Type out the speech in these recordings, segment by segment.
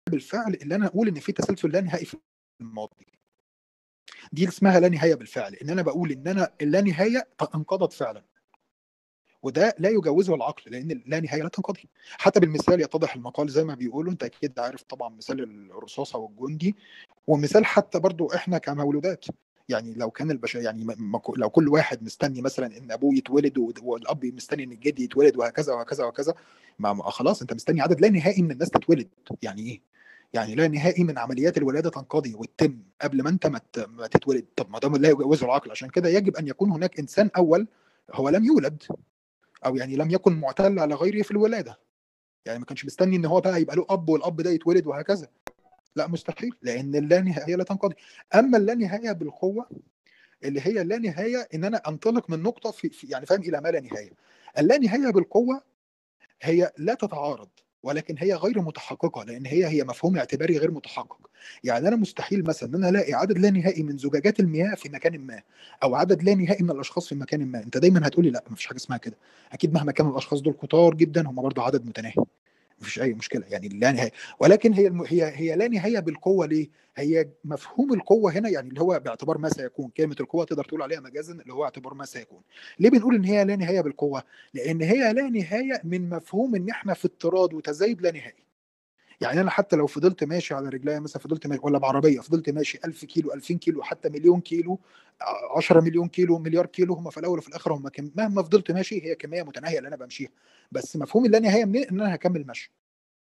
بالفعل اللي انا اقول ان في تسلسل لا نهائي في الماضي دي اسمها لا نهايه بالفعل ان انا بقول ان انا اللا نهايه انقضت فعلا وده لا يجوزه العقل لان لا نهايه لا تنقضي حتى بالمثال يتضح المقال زي ما بيقولوا انت اكيد عارف طبعا مثال الرصاصه والجندي ومثال حتى برضو احنا كمولودات يعني لو كان البشر يعني لو كل واحد مستني مثلا ان ابوه يتولد والاب مستني ان الجد يتولد وهكذا وهكذا وهكذا ما خلاص انت مستني عدد لا نهائي من الناس تتولد يعني ايه؟ يعني لا نهائي من عمليات الولاده تنقضي وتتم قبل ما انت ما تتولد طب ما دام لا يجوزه العقل عشان كده يجب ان يكون هناك انسان اول هو لم يولد او يعني لم يكن معتل على غيره في الولاده يعني ما كانش مستني ان هو بقى يبقى له اب والاب ده يتولد وهكذا لا مستحيل لان اللانهائيه لا تنقضي اما اللانهايه بالقوه اللي هي اللانهايه ان انا انطلق من نقطه في, في يعني فاهم الى ما لا نهايه اللانهايه بالقوه هي لا تتعارض ولكن هي غير متحققه لان هي هي مفهوم اعتباري غير متحقق يعني انا مستحيل مثلا ان انا الاقي عدد لا نهائي من زجاجات المياه في مكان ما او عدد لا نهائي من الاشخاص في مكان ما انت دايما هتقولي لا مفيش حاجه اسمها كده اكيد مهما كانوا الاشخاص دول كتار جدا هم برضه عدد متناهي مفيش اي مشكله يعني لا نهايه ولكن هي الم... هي هي لا نهايه بالقوه ليه؟ هي مفهوم القوه هنا يعني اللي هو باعتبار ما سيكون كلمه القوه تقدر تقول عليها مجازا اللي هو اعتبار ما سيكون. ليه بنقول ان هي لا نهايه بالقوه؟ لان هي لا نهايه من مفهوم ان احنا في اضطراد وتزايد لا نهائي. يعني انا حتى لو فضلت ماشي على رجليا مثلا فضلت ماشي ولا بعربيه فضلت ماشي 1000 كيلو 2000 كيلو حتى مليون كيلو 10 مليون كيلو مليار كيلو هم في الاول وفي الاخر هم كم... مهما فضلت ماشي هي كميه متناهيه اللي انا بمشيها بس مفهوم اللانهايه منين ان انا هكمل مشي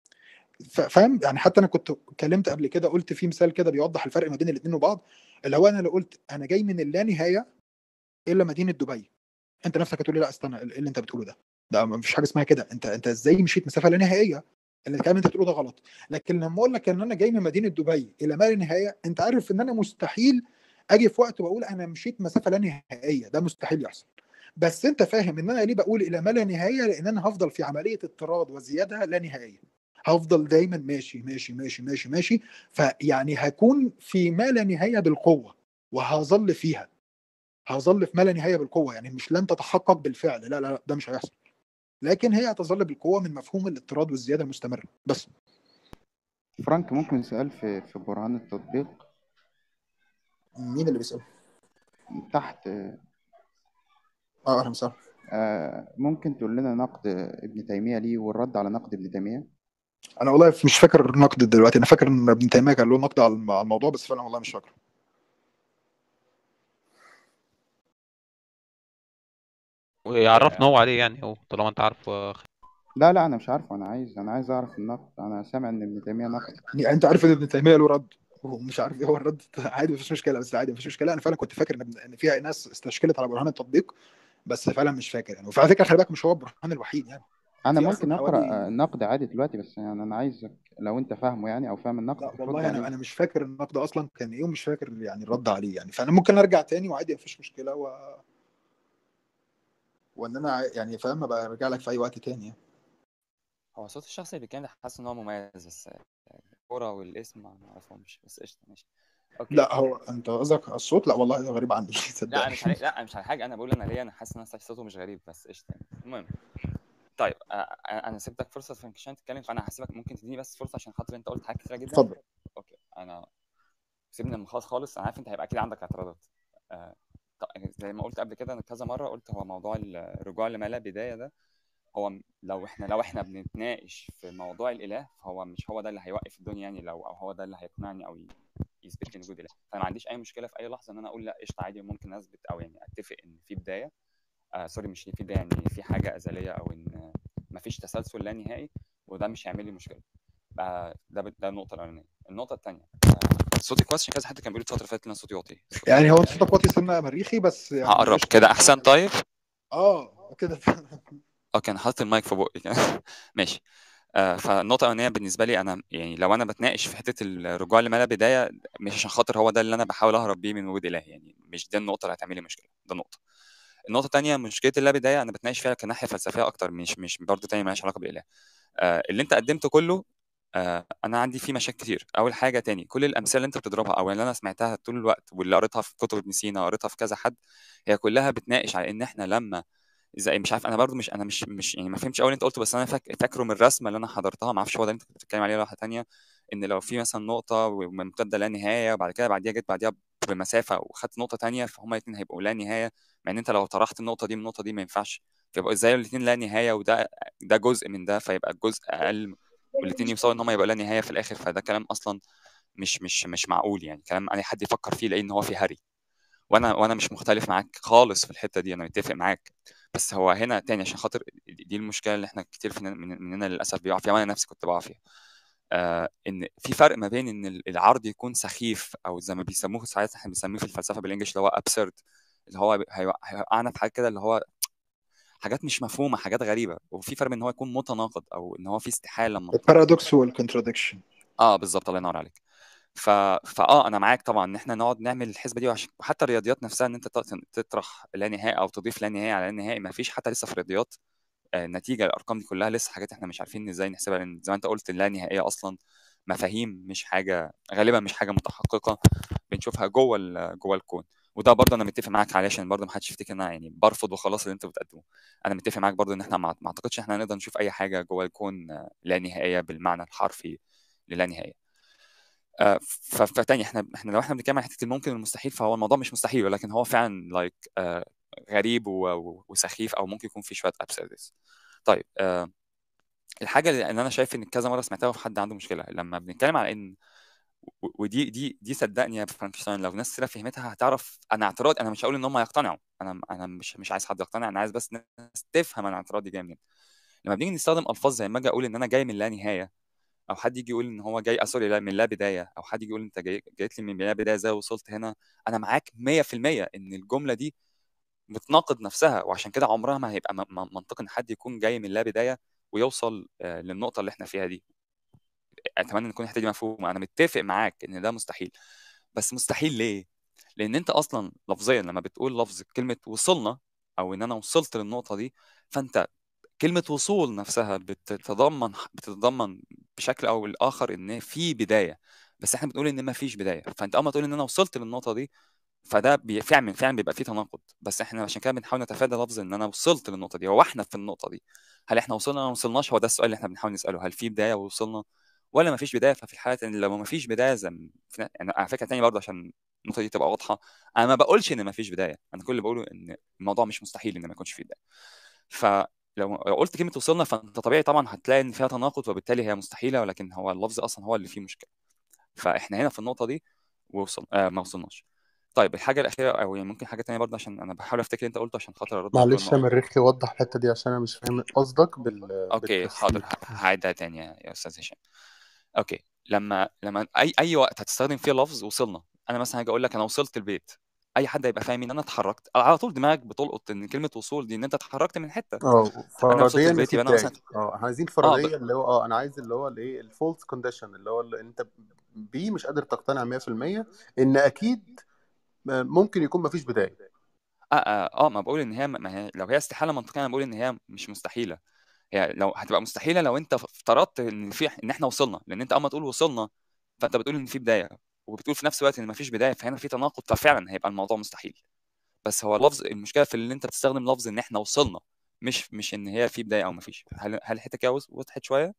فاهم يعني حتى انا كنت اتكلمت قبل كده قلت في مثال كده بيوضح الفرق ما بين الاثنين وبعض اللي هو انا لو قلت انا جاي من اللانهايه الا مدينه دبي انت نفسك هتقول لي لا استنى ايه اللي انت بتقوله ده ده مفيش حاجه اسمها كده انت انت ازاي مشيت مسافه لا نهائيه الكلام اللي انت بتقوله ده غلط لكن لما اقول لك ان انا جاي من مدينه دبي الى ما لا نهايه انت عارف ان انا مستحيل اجي في وقت واقول انا مشيت مسافه لا نهائيه ده مستحيل يحصل بس انت فاهم ان انا ليه بقول الى ما لا نهايه لان انا هفضل في عمليه اضطراد وزياده لا نهائيه هفضل دايما ماشي ماشي ماشي ماشي ماشي فيعني هكون في ما لا نهايه بالقوه وهظل فيها هظل في ما لا نهايه بالقوه يعني مش لن تتحقق بالفعل لا لا, لا ده مش هيحصل لكن هي هتظل بالقوه من مفهوم الاضطراد والزياده المستمره بس فرانك ممكن سؤال في في برهان التطبيق مين اللي بيسال تحت اه اهلا وسهلا آه ممكن تقول لنا نقد ابن تيميه ليه والرد على نقد ابن تيميه انا والله مش فاكر النقد دلوقتي انا فاكر ان ابن تيميه كان له نقد على الموضوع بس فعلا والله مش فاكره ويعرفنا هو عليه يعني هو طالما انت عارف لا لا انا مش عارفه انا عايز انا عايز اعرف النقد انا سامع ان ابن تيميه نقد يعني انت عارف ان ابن تيميه له رد ومش عارف ايه هو الرد عادي مفيش مشكله بس عادي مفيش مشكله انا فعلا كنت فاكر ان ان فيها ناس استشكلت على برهان التطبيق بس فعلا مش فاكر يعني وعلى فكره خلي بالك مش هو البرهان الوحيد يعني انا في ممكن اصلا اقرا حوالي النقد عادي دلوقتي بس يعني انا عايزك لو انت فاهمه يعني او فاهم النقد لا ترد والله انا عليه انا مش فاكر النقد اصلا كان ايه ومش فاكر يعني الرد عليه يعني فانا ممكن ارجع تاني وعادي مفيش مشكله و... وان انا ع- يعني فاهم ابقى ارجع لك في اي وقت تاني يعني. هو صوت الشخص اللي بيتكلم ده حاسس ان هو مميز بس الكورة والاسم ما اعرفهمش بس قشطة ماشي اوكي لا هو انت قصدك على الصوت لا والله ده غريب عني لا صدقني مش علي... لا مش على حاجة انا بقول انا ليا انا حاسس ان انا صوته مش غريب بس قشطة يعني المهم طيب آه، آه، انا سبتك فرصة فرانكشان تتكلم فانا هسيبك ممكن تديني بس فرصة عشان خاطر انت قلت حاجات كتيرة جدا اتفضل اوكي انا سيبني لما خلاص خالص انا عارف انت هيبقى اكيد عندك اعتراضات آه، طب زي ما قلت قبل كده انا كذا مرة قلت هو موضوع الرجوع لما لا بداية ده هو م- لو احنا لو احنا بنتناقش في موضوع الاله فهو مش هو ده اللي هيوقف الدنيا يعني لو او هو ده اللي هيقنعني او ي- يثبت لي وجود اله فانا ما عنديش اي مشكله في اي لحظه ان انا اقول لا قشطه عادي ممكن اثبت او يعني اتفق ان في بدايه آه سوري مش في بدايه يعني في حاجه ازليه او ان ما فيش تسلسل لا نهائي وده مش هيعمل لي مشكله آه ده ب- ده النقطه الاولانيه النقطه الثانيه آه صوتي كويس عشان كذا حد كان بيقول الفتره اللي فاتت ان أنا صوتي واطي صوتي يعني هو صوتك واطي سنه مريخي بس يعني هقرب قشطه كده احسن طيب اه كده اوكي انا حاطط المايك في بقي كده ماشي آه، فالنقطة الأولانية بالنسبة لي أنا يعني لو أنا بتناقش في حتة الرجوع لما لا بداية مش عشان خاطر هو ده اللي أنا بحاول أهرب بيه من وجود إله يعني مش دي النقطة اللي هتعمل لي مشكلة ده نقطة النقطة التانية مشكلة اللا بداية أنا بتناقش فيها كناحية فلسفية أكتر مش مش برضه تاني مالهاش علاقة بالإله آه، اللي أنت قدمته كله آه، أنا عندي فيه مشاكل كتير أول حاجة تاني كل الأمثلة اللي أنت بتضربها أو اللي أنا سمعتها طول الوقت واللي قريتها في كتب ابن سينا قريتها في كذا حد هي كلها بتناقش على إن إحنا لما زي مش عارف انا برضو مش انا مش مش يعني ما فهمتش اول اللي انت قلته بس انا فاك... فاكره من الرسمه اللي انا حضرتها ما اعرفش هو ده اللي انت كنت بتتكلم عليه ولا واحده تانيه ان لو في مثلا نقطه وممتده لا نهايه وبعد كده بعديها جت بعديها بمسافه وخدت نقطه تانيه فهم الاثنين هيبقوا لا نهايه مع ان انت لو طرحت النقطه دي من النقطه دي ما ينفعش فيبقوا ازاي الاثنين لا نهايه وده ده جزء من ده فيبقى الجزء اقل والاثنين يوصلوا ان هم يبقوا لا نهايه في الاخر فده كلام اصلا مش مش مش معقول يعني كلام اي حد يفكر فيه لان هو في هري وانا وانا مش مختلف معاك خالص في الحته دي انا متفق معاك بس هو هنا تاني عشان خاطر دي المشكله اللي احنا كتير فينا من- مننا للاسف بيقع فيها وانا نفسي كنت بقع فيها آه ان في فرق ما بين ان العرض يكون سخيف او زي ما بيسموه ساعات احنا بنسميه في الفلسفه بالانجلش اللي هو ابسرد اللي هو هي- هيوقعنا في حاجه كده اللي هو حاجات مش مفهومه حاجات غريبه وفي فرق ان هو يكون متناقض او ان هو في استحاله منطقيه البارادوكس والكونتراديكشن اه بالظبط الله ينور عليك ف... فاه انا معاك طبعا ان احنا نقعد نعمل الحسبه دي وعش... وحتى الرياضيات نفسها ان انت ت- تطرح لا نهائي او تضيف لا نهائي على لا نهائي ما فيش حتى لسه في الرياضيات آه، نتيجه الارقام دي كلها لسه حاجات احنا مش عارفين ازاي نحسبها لان زي ما انت قلت اللا نهائيه اصلا مفاهيم مش حاجه غالبا مش حاجه متحققه بنشوفها جوه ال... جوه الكون وده برضه انا متفق معاك عليه عشان برضه ما حدش يفتكر ان انا يعني برفض وخلاص اللي انت بتقدمه انا متفق معاك برضه ان احنا ما ما اعتقدش احنا نقدر نشوف اي حاجه جوه الكون آه، لا نهائيه بالمعنى الحرفي للا نهائيه آه، ف- فتاني احنا احنا لو احنا بنتكلم عن حته الممكن والمستحيل فهو الموضوع مش مستحيل ولكن هو فعلا لايك غريب و- و- وسخيف او ممكن يكون فيه شويه ابسردز طيب آه، الحاجه اللي انا شايف ان كذا مره سمعتها في حد عنده مشكله لما بنتكلم على ان و- ودي دي دي صدقني يا فرانكشتاين لو ناس كتير فهمتها هتعرف انا اعتراض انا مش هقول ان هم يقتنعوا انا انا مش مش عايز حد يقتنع انا عايز بس ناس تفهم انا اعتراضي جاي منين لما بنيجي نستخدم الفاظ زي ما اجي اقول ان انا جاي من لا نهايه او حد يجي يقول ان هو جاي آه، سوري لا من لا بدايه او حد يجي يقول انت جاي جيت لي من لا بدايه ازاي وصلت هنا انا معاك 100% ان الجمله دي بتناقض نفسها وعشان كده عمرها ما هيبقى م- م- منطقي ان حد يكون جاي من لا بدايه ويوصل آه، للنقطه اللي احنا فيها دي اتمنى ان تكون الحته دي مفهومه انا متفق معاك ان ده مستحيل بس مستحيل ليه لان انت اصلا لفظيا لما بتقول لفظ كلمه وصلنا او ان انا وصلت للنقطه دي فانت كلمة وصول نفسها بتتضمن بتتضمن بشكل أو الآخر إن في بداية بس إحنا بنقول إن ما فيش بداية فأنت أول ما تقول إن أنا وصلت للنقطة دي فده بي- فعلا فعلا بيبقى فيه تناقض بس إحنا عشان كده بنحاول نتفادى لفظ إن أنا وصلت للنقطة دي هو إحنا في النقطة دي هل إحنا وصلنا ولا ما وصلناش هو ده السؤال اللي إحنا بنحاول نسأله هل في بداية ووصلنا ولا ما فيش بداية ففي الحالة إن لو ما فيش بداية زي ما- في- يعني على فكرة تاني برضه عشان النقطة دي تبقى واضحة أنا ما بقولش إن ما فيش بداية أنا كل اللي بقوله إن الموضوع مش مستحيل إن ما يكونش فيه بداية فلو لو قلت كلمة وصلنا فانت طبيعي طبعا هتلاقي ان فيها تناقض وبالتالي هي مستحيلة ولكن هو اللفظ اصلا هو اللي فيه مشكلة فاحنا هنا في النقطة دي ووصل آه ما وصلناش طيب الحاجة الأخيرة أو يعني ممكن حاجة تانية برضه عشان أنا بحاول أفتكر اللي أنت قلته عشان خاطر أرد على كل معلش يا النقط مريخ لي وضح الحتة دي عشان أنا مش فاهم قصدك بال... أوكي حاضر بالتفسير ه- هعيدها تاني يا يا أستاذ هشام أوكي لما لما أي أي وقت هتستخدم فيه لفظ وصلنا أنا مثلا هاجي أقول لك أنا وصلت البيت أي حد هيبقى فاهم إن أنا اتحركت على طول دماغك بتلقط إن كلمة وصول دي إن أنت اتحركت من حتة اه طب أنا وصلت فرضيا البيت في يبقى أنا بداية مثلا اه احنا عايزين اه ب... فرضية اللي هو اه انا عايز اللي هو الايه الفولس كونديشن اللي هو اللي انت بيه مش قادر تقتنع 100% ان اكيد ممكن يكون مفيش بداية اه اه, آه ما بقول ان هي ما هي لو هي استحاله منطقيه انا بقول ان هي مش مستحيله هي لو هتبقى مستحيله لو انت افترضت ان في ان احنا وصلنا لان انت اول ما تقول وصلنا فانت بتقول ان في بدايه وبتقول في نفس الوقت ان ما فيش بدايه فهنا في تناقض ففعلا هيبقى الموضوع مستحيل بس هو لفظ المشكله في ان انت بتستخدم لفظ ان احنا وصلنا مش مش ان هي في بدايه او ما فيش هل هل الحته كده وضحت شويه؟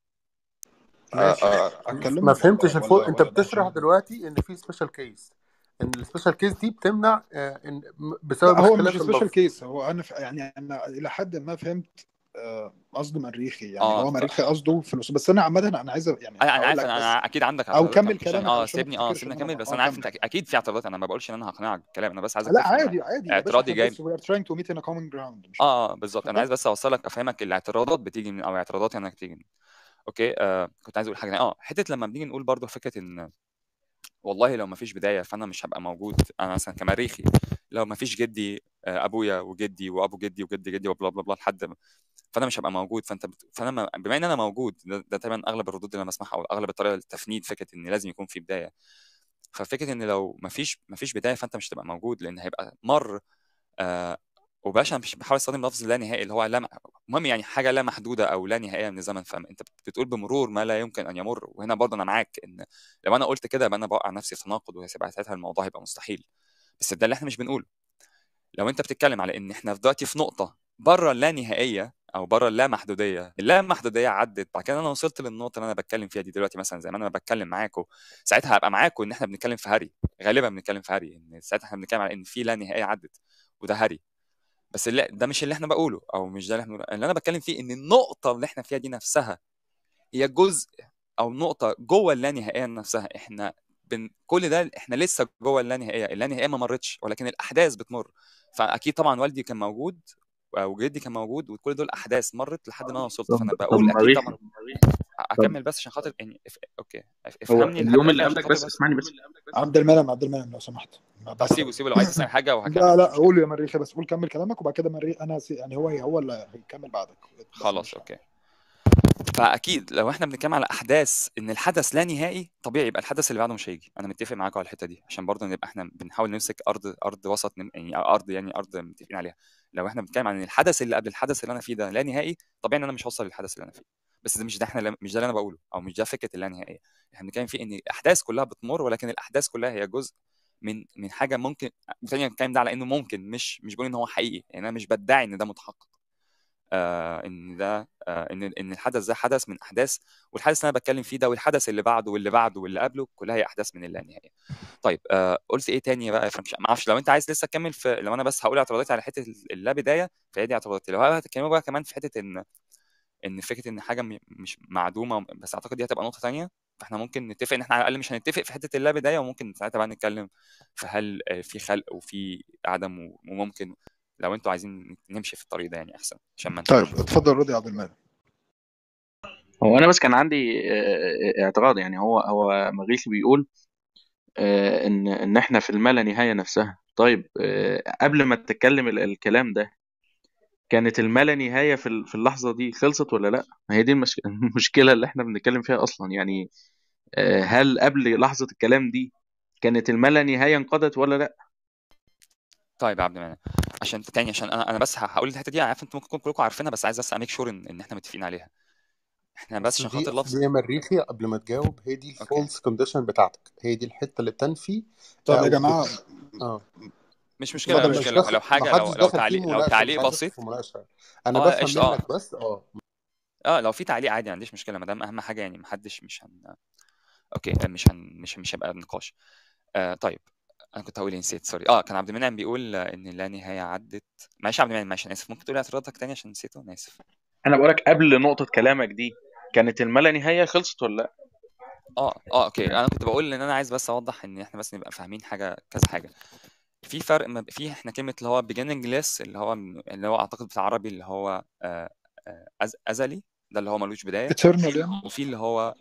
ماشي ما اكلمك فهمتش ولا الفول ولا انت ولا بتشرح ماشي دلوقتي ان في سبيشال كيس ان السبيشال كيس دي بتمنع آه، ان م- لا بسبب هو اختلاف مش سبيشال اللفظ كيس هو انا ف... يعني انا الى حد ما فهمت آه، قصد مريخي يعني اه هو ط- مريخي قصده في الوصول بس انا عامه انا عايز يعني انا انا اقول عارف لك انا بس أنا اكيد عندك او اعتراضات كمل فرانكشتاين كلامك اه علشان ما سيبني اه تفتكرش سيبني ان انا اكمل بس اه انا عارف كمل انت اكيد في اعتراضات انا ما بقولش ان انا هقنعك بالكلام انا بس عايزك لا تفهم عادي عادي يا باشا اعتراضي احنا جاي بص we are trying to meet in a common ground مش اه اه بالظبط انا عايز اتفضل بس اوصلك افهمك الاعتراضات بتيجي من او اعتراضاتي انا بتيجي من اوكي آه كنت عايز اقول حاجه تانية. اه حته لما بنيجي نقول برضو فكره ان والله لو ما فيش بدايه فانا مش هبقى موجود انا مثلا كمريخي لو ما فيش جدي آه، ابويا وجدي وابو جدي وجد جدي وبلا بلا بلا لحد ما- فانا مش هبقى موجود فانت بت... فانا ما... بما ان انا موجود ده, ده تقريبا اغلب الردود اللي انا بسمعها او اغلب الطريقه التفنيد فكره ان لازم يكون في بدايه ففكره ان لو ما فيش ما فيش بدايه فانت مش هتبقى موجود لان هيبقى مر آه وباشا مش بحاول استخدم لفظ لا نهائي اللي هو لا المهم يعني حاجه لا محدوده او لا نهائيه من الزمن فانت بتقول بمرور ما لا يمكن ان يمر وهنا برضه انا معاك ان لو انا قلت كده يبقى انا بوقع نفسي في تناقض وهيبقى ساعتها الموضوع هيبقى مستحيل بس ده اللي احنا مش بنقوله لو انت بتتكلم على ان احنا دلوقتي في نقطه بره اللانهائيه او بره اللامحدوديه اللامحدوديه عدت بعد كده انا وصلت للنقطه اللي انا بتكلم فيها دي دلوقتي مثلا زي ما انا بتكلم معاكم ساعتها هبقى معاكم ان احنا بنتكلم في هري غالبا بنتكلم في هري ان ساعتها احنا بنتكلم على ان في لا نهائيه عدت وده هري بس اللي ده مش اللي احنا بقوله او مش ده اللي احنا بنقوله. اللي انا بتكلم فيه ان النقطه اللي احنا فيها دي نفسها هي جزء او نقطه جوه اللانهائيه نفسها احنا بن... كل ده احنا لسه جوه اللانهائيه اللانهائيه ما مرتش ولكن الاحداث بتمر فاكيد طبعا والدي كان موجود وجدي كان موجود وكل دول احداث مرت لحد ما انا وصلت طب فانا طب بقول اكيد مريخي طبعا طب اكمل بس عشان خاطر يعني اف... اوكي اف- هو افهمني لحد اليوم اللي الاخر عشان قبلك خاطر بس بس اسمعني بس عبد المنعم عبد المنعم لو سمحت بس سيبه سيبه لو عايز تسال حاجه وهكمل لا لا مش مشكله قول يا مريخي بس قول كمل كلامك وبعد كده مريخ انا سي... يعني هو هو اللي هيكمل بعدك بس خلاص مش اوكي فاكيد لو احنا بنتكلم على احداث ان الحدث لا نهائي طبيعي يبقى الحدث اللي بعده مش هيجي انا متفق معاكم على الحته دي عشان برضه نبقى احنا بنحاول نمسك ارض ارض وسط نم- يعني أو ارض يعني ارض متفقين عليها لو احنا بنتكلم عن الحدث اللي قبل الحدث اللي انا فيه ده لا نهائي طبيعي ان انا مش هوصل للحدث اللي انا فيه بس ده مش ده احنا مش ده اللي انا بقوله او مش ده فكره اللا نهائيه احنا بنتكلم فيه ان الاحداث كلها بتمر ولكن الاحداث كلها هي جزء من من حاجه ممكن وثانيا بنتكلم ده على انه ممكن مش مش بقول ان هو حقيقي يعني انا مش بدعي ان ده متحقق آه ان ده آه ان ان الحدث ده حدث من احداث والحدث اللي انا بتكلم فيه ده والحدث اللي بعده واللي بعده واللي قبله كلها هي احداث من اللانهائيه. طيب آه قلت ايه تاني بقى يا فرنش ما اعرفش لو انت عايز لسه تكمل في لو انا بس هقول اعتراضاتي على حته اللا بدايه فهي دي اعتراضاتي لو هتكلموا بقى كمان في حته ان ان فكره ان حاجه م- مش معدومه بس اعتقد دي هتبقى نقطه تانيه فاحنا ممكن نتفق ان احنا على الاقل مش هنتفق في حته اللا بدايه وممكن ساعتها بقى نتكلم في هل آه، في خلق وفي عدم و- وممكن لو انتوا عايزين نمشي في الطريق ده يعني احسن عشان ما طيب نتوهش اتفضل رد يا عبد المنعم هو انا بس كان عندي آه، اعتراض يعني هو هو مريخي بيقول آه، ان ان احنا في الما لا نهايه نفسها طيب آه، قبل ما تتكلم ال- الكلام ده كانت الما لا نهايه في ال- في اللحظه دي خلصت ولا لا ما هي دي المش- المشكله اللي احنا بنتكلم فيها اصلا يعني آه، هل قبل لحظه الكلام دي كانت الما لا نهايه انقضت ولا لا طيب يا عبد المنعم عشان تاني عشان انا انا بس ه- هقول الحته دي عارف انتوا ممكن تكونوا كلكم عارفينها بس عايز بس اميك شور ان, ان احنا متفقين عليها احنا بس اصل عشان دي خاطر اصل لفظ دي يا مريخي قبل ما تجاوب هي دي اوكي الفولس كونديشن بتاعتك هي دي الحته اللي بتنفي طب يا او جماعه بت... اه مش ما مشكله ده مش مش مشكله لو داخل لو ما حاجه لو حدش لو دخل فيه تعليق لو مناقشه مش تعليق عايز بسيط ادخل في مناقشه انا اه بفهم قشطه اه منك بس اه اه لو في تعليق عادي ما عنديش مشكله ما دام اهم حاجه يعني محدش مش هن اوكي مش هن مش مش هيبقى نقاش آه طيب انا كنت هقول ايه نسيت سوري اه كان عبد المنعم بيقول آه، ان لا نهايه عدت معلش يا عبد المنعم معلش انا اسف ممكن تقول اعتراضك تاني عشان نسيته انا اسف انا بقولك قبل نقطه كلامك دي كانت الما لا نهايه خلصت ولا لا اه اه اوكي انا كنت بقول ان انا عايز بس اوضح ان احنا بس نبقى فاهمين حاجه كذا حاجه في فرق ما في احنا كلمه اللي هو beginningless اللي هو اللي هو اعتقد بالعربي اللي هو آه، آه، أز- ازلي ده اللي هو ملوش بدايه eternal يعني وفي اللي هو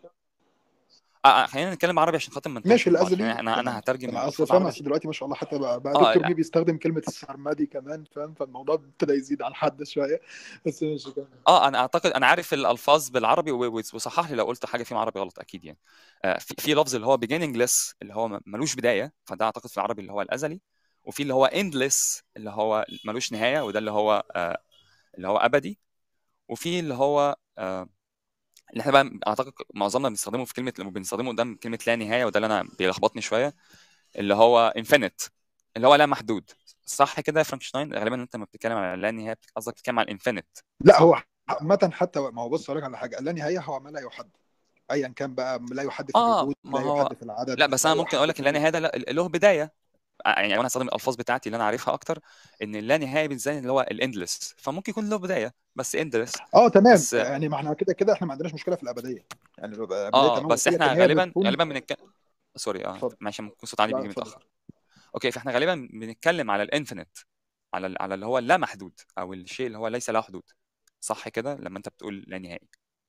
اه آه، خلينا نتكلم عربي عشان خاطر ما نتوهش ماشي من بعض الازلي يعني انا انا تمام هترجم انا اصل الالفاظ فاهم عربي اصل دلوقتي ما شاء الله حتى بقى, بقى اه دكتور لا مي بيستخدم كلمه السرمدي كمان فاهم فالموضوع ابتدى يزيد عن حد شويه بس ماشي كمل اه انا اعتقد انا عارف الالفاظ بالعربي و- و- وصحح لي لو قلت حاجه فيهم عربي غلط اكيد يعني آه في, في لفظ اللي هو beginningless اللي هو م- ملوش بدايه فده اعتقد في العربي اللي هو الازلي وفي اللي هو endless اللي هو ملوش نهايه وده اللي هو آه اللي هو ابدي وفي اللي هو آه اللي احنا بقى اعتقد معظمنا بنستخدمه في كلمه لما بنستخدمه قدام كلمه لا نهايه وده اللي انا بيلخبطني شويه اللي هو infinite اللي هو لا محدود صح كده يا فرانكشتاين غالبا انت لما بتتكلم على لا نهايه قصدك بتتكلم على الانفينيت لا صح هو عامة حتى ما هو بص اقول لك على حاجه لا نهايه هو ما لا يحد ايا كان بقى لا يحد في اه الوجود ما لا هو يحد في العدد لا بس لا انا ممكن يحد اقول لك في اللا نهايه ده لا- له بدايه يعني انا هستخدم الالفاظ بتاعتي اللي انا عارفها اكتر ان اللا نهايه بالنسبه لي اللي هو الاندلس فممكن يكون له بدايه بس اندلس اه تمام بس يعني ما احنا كده كده احنا ما عندناش مشكله في الابديه يعني الابديه اه تمام بس قلت لك احنا ان هي غالبا بتكون غالبا بنتكلم سوري اه اتفضل ماشي ممكن صوت عالي لا بيجي اتفضل متاخر اوكي فاحنا غالبا بنتكلم على الانفينيت على ال- على اللي هو اللا محدود او الشيء اللي هو ليس له حدود صح كده لما انت بتقول لا نهائي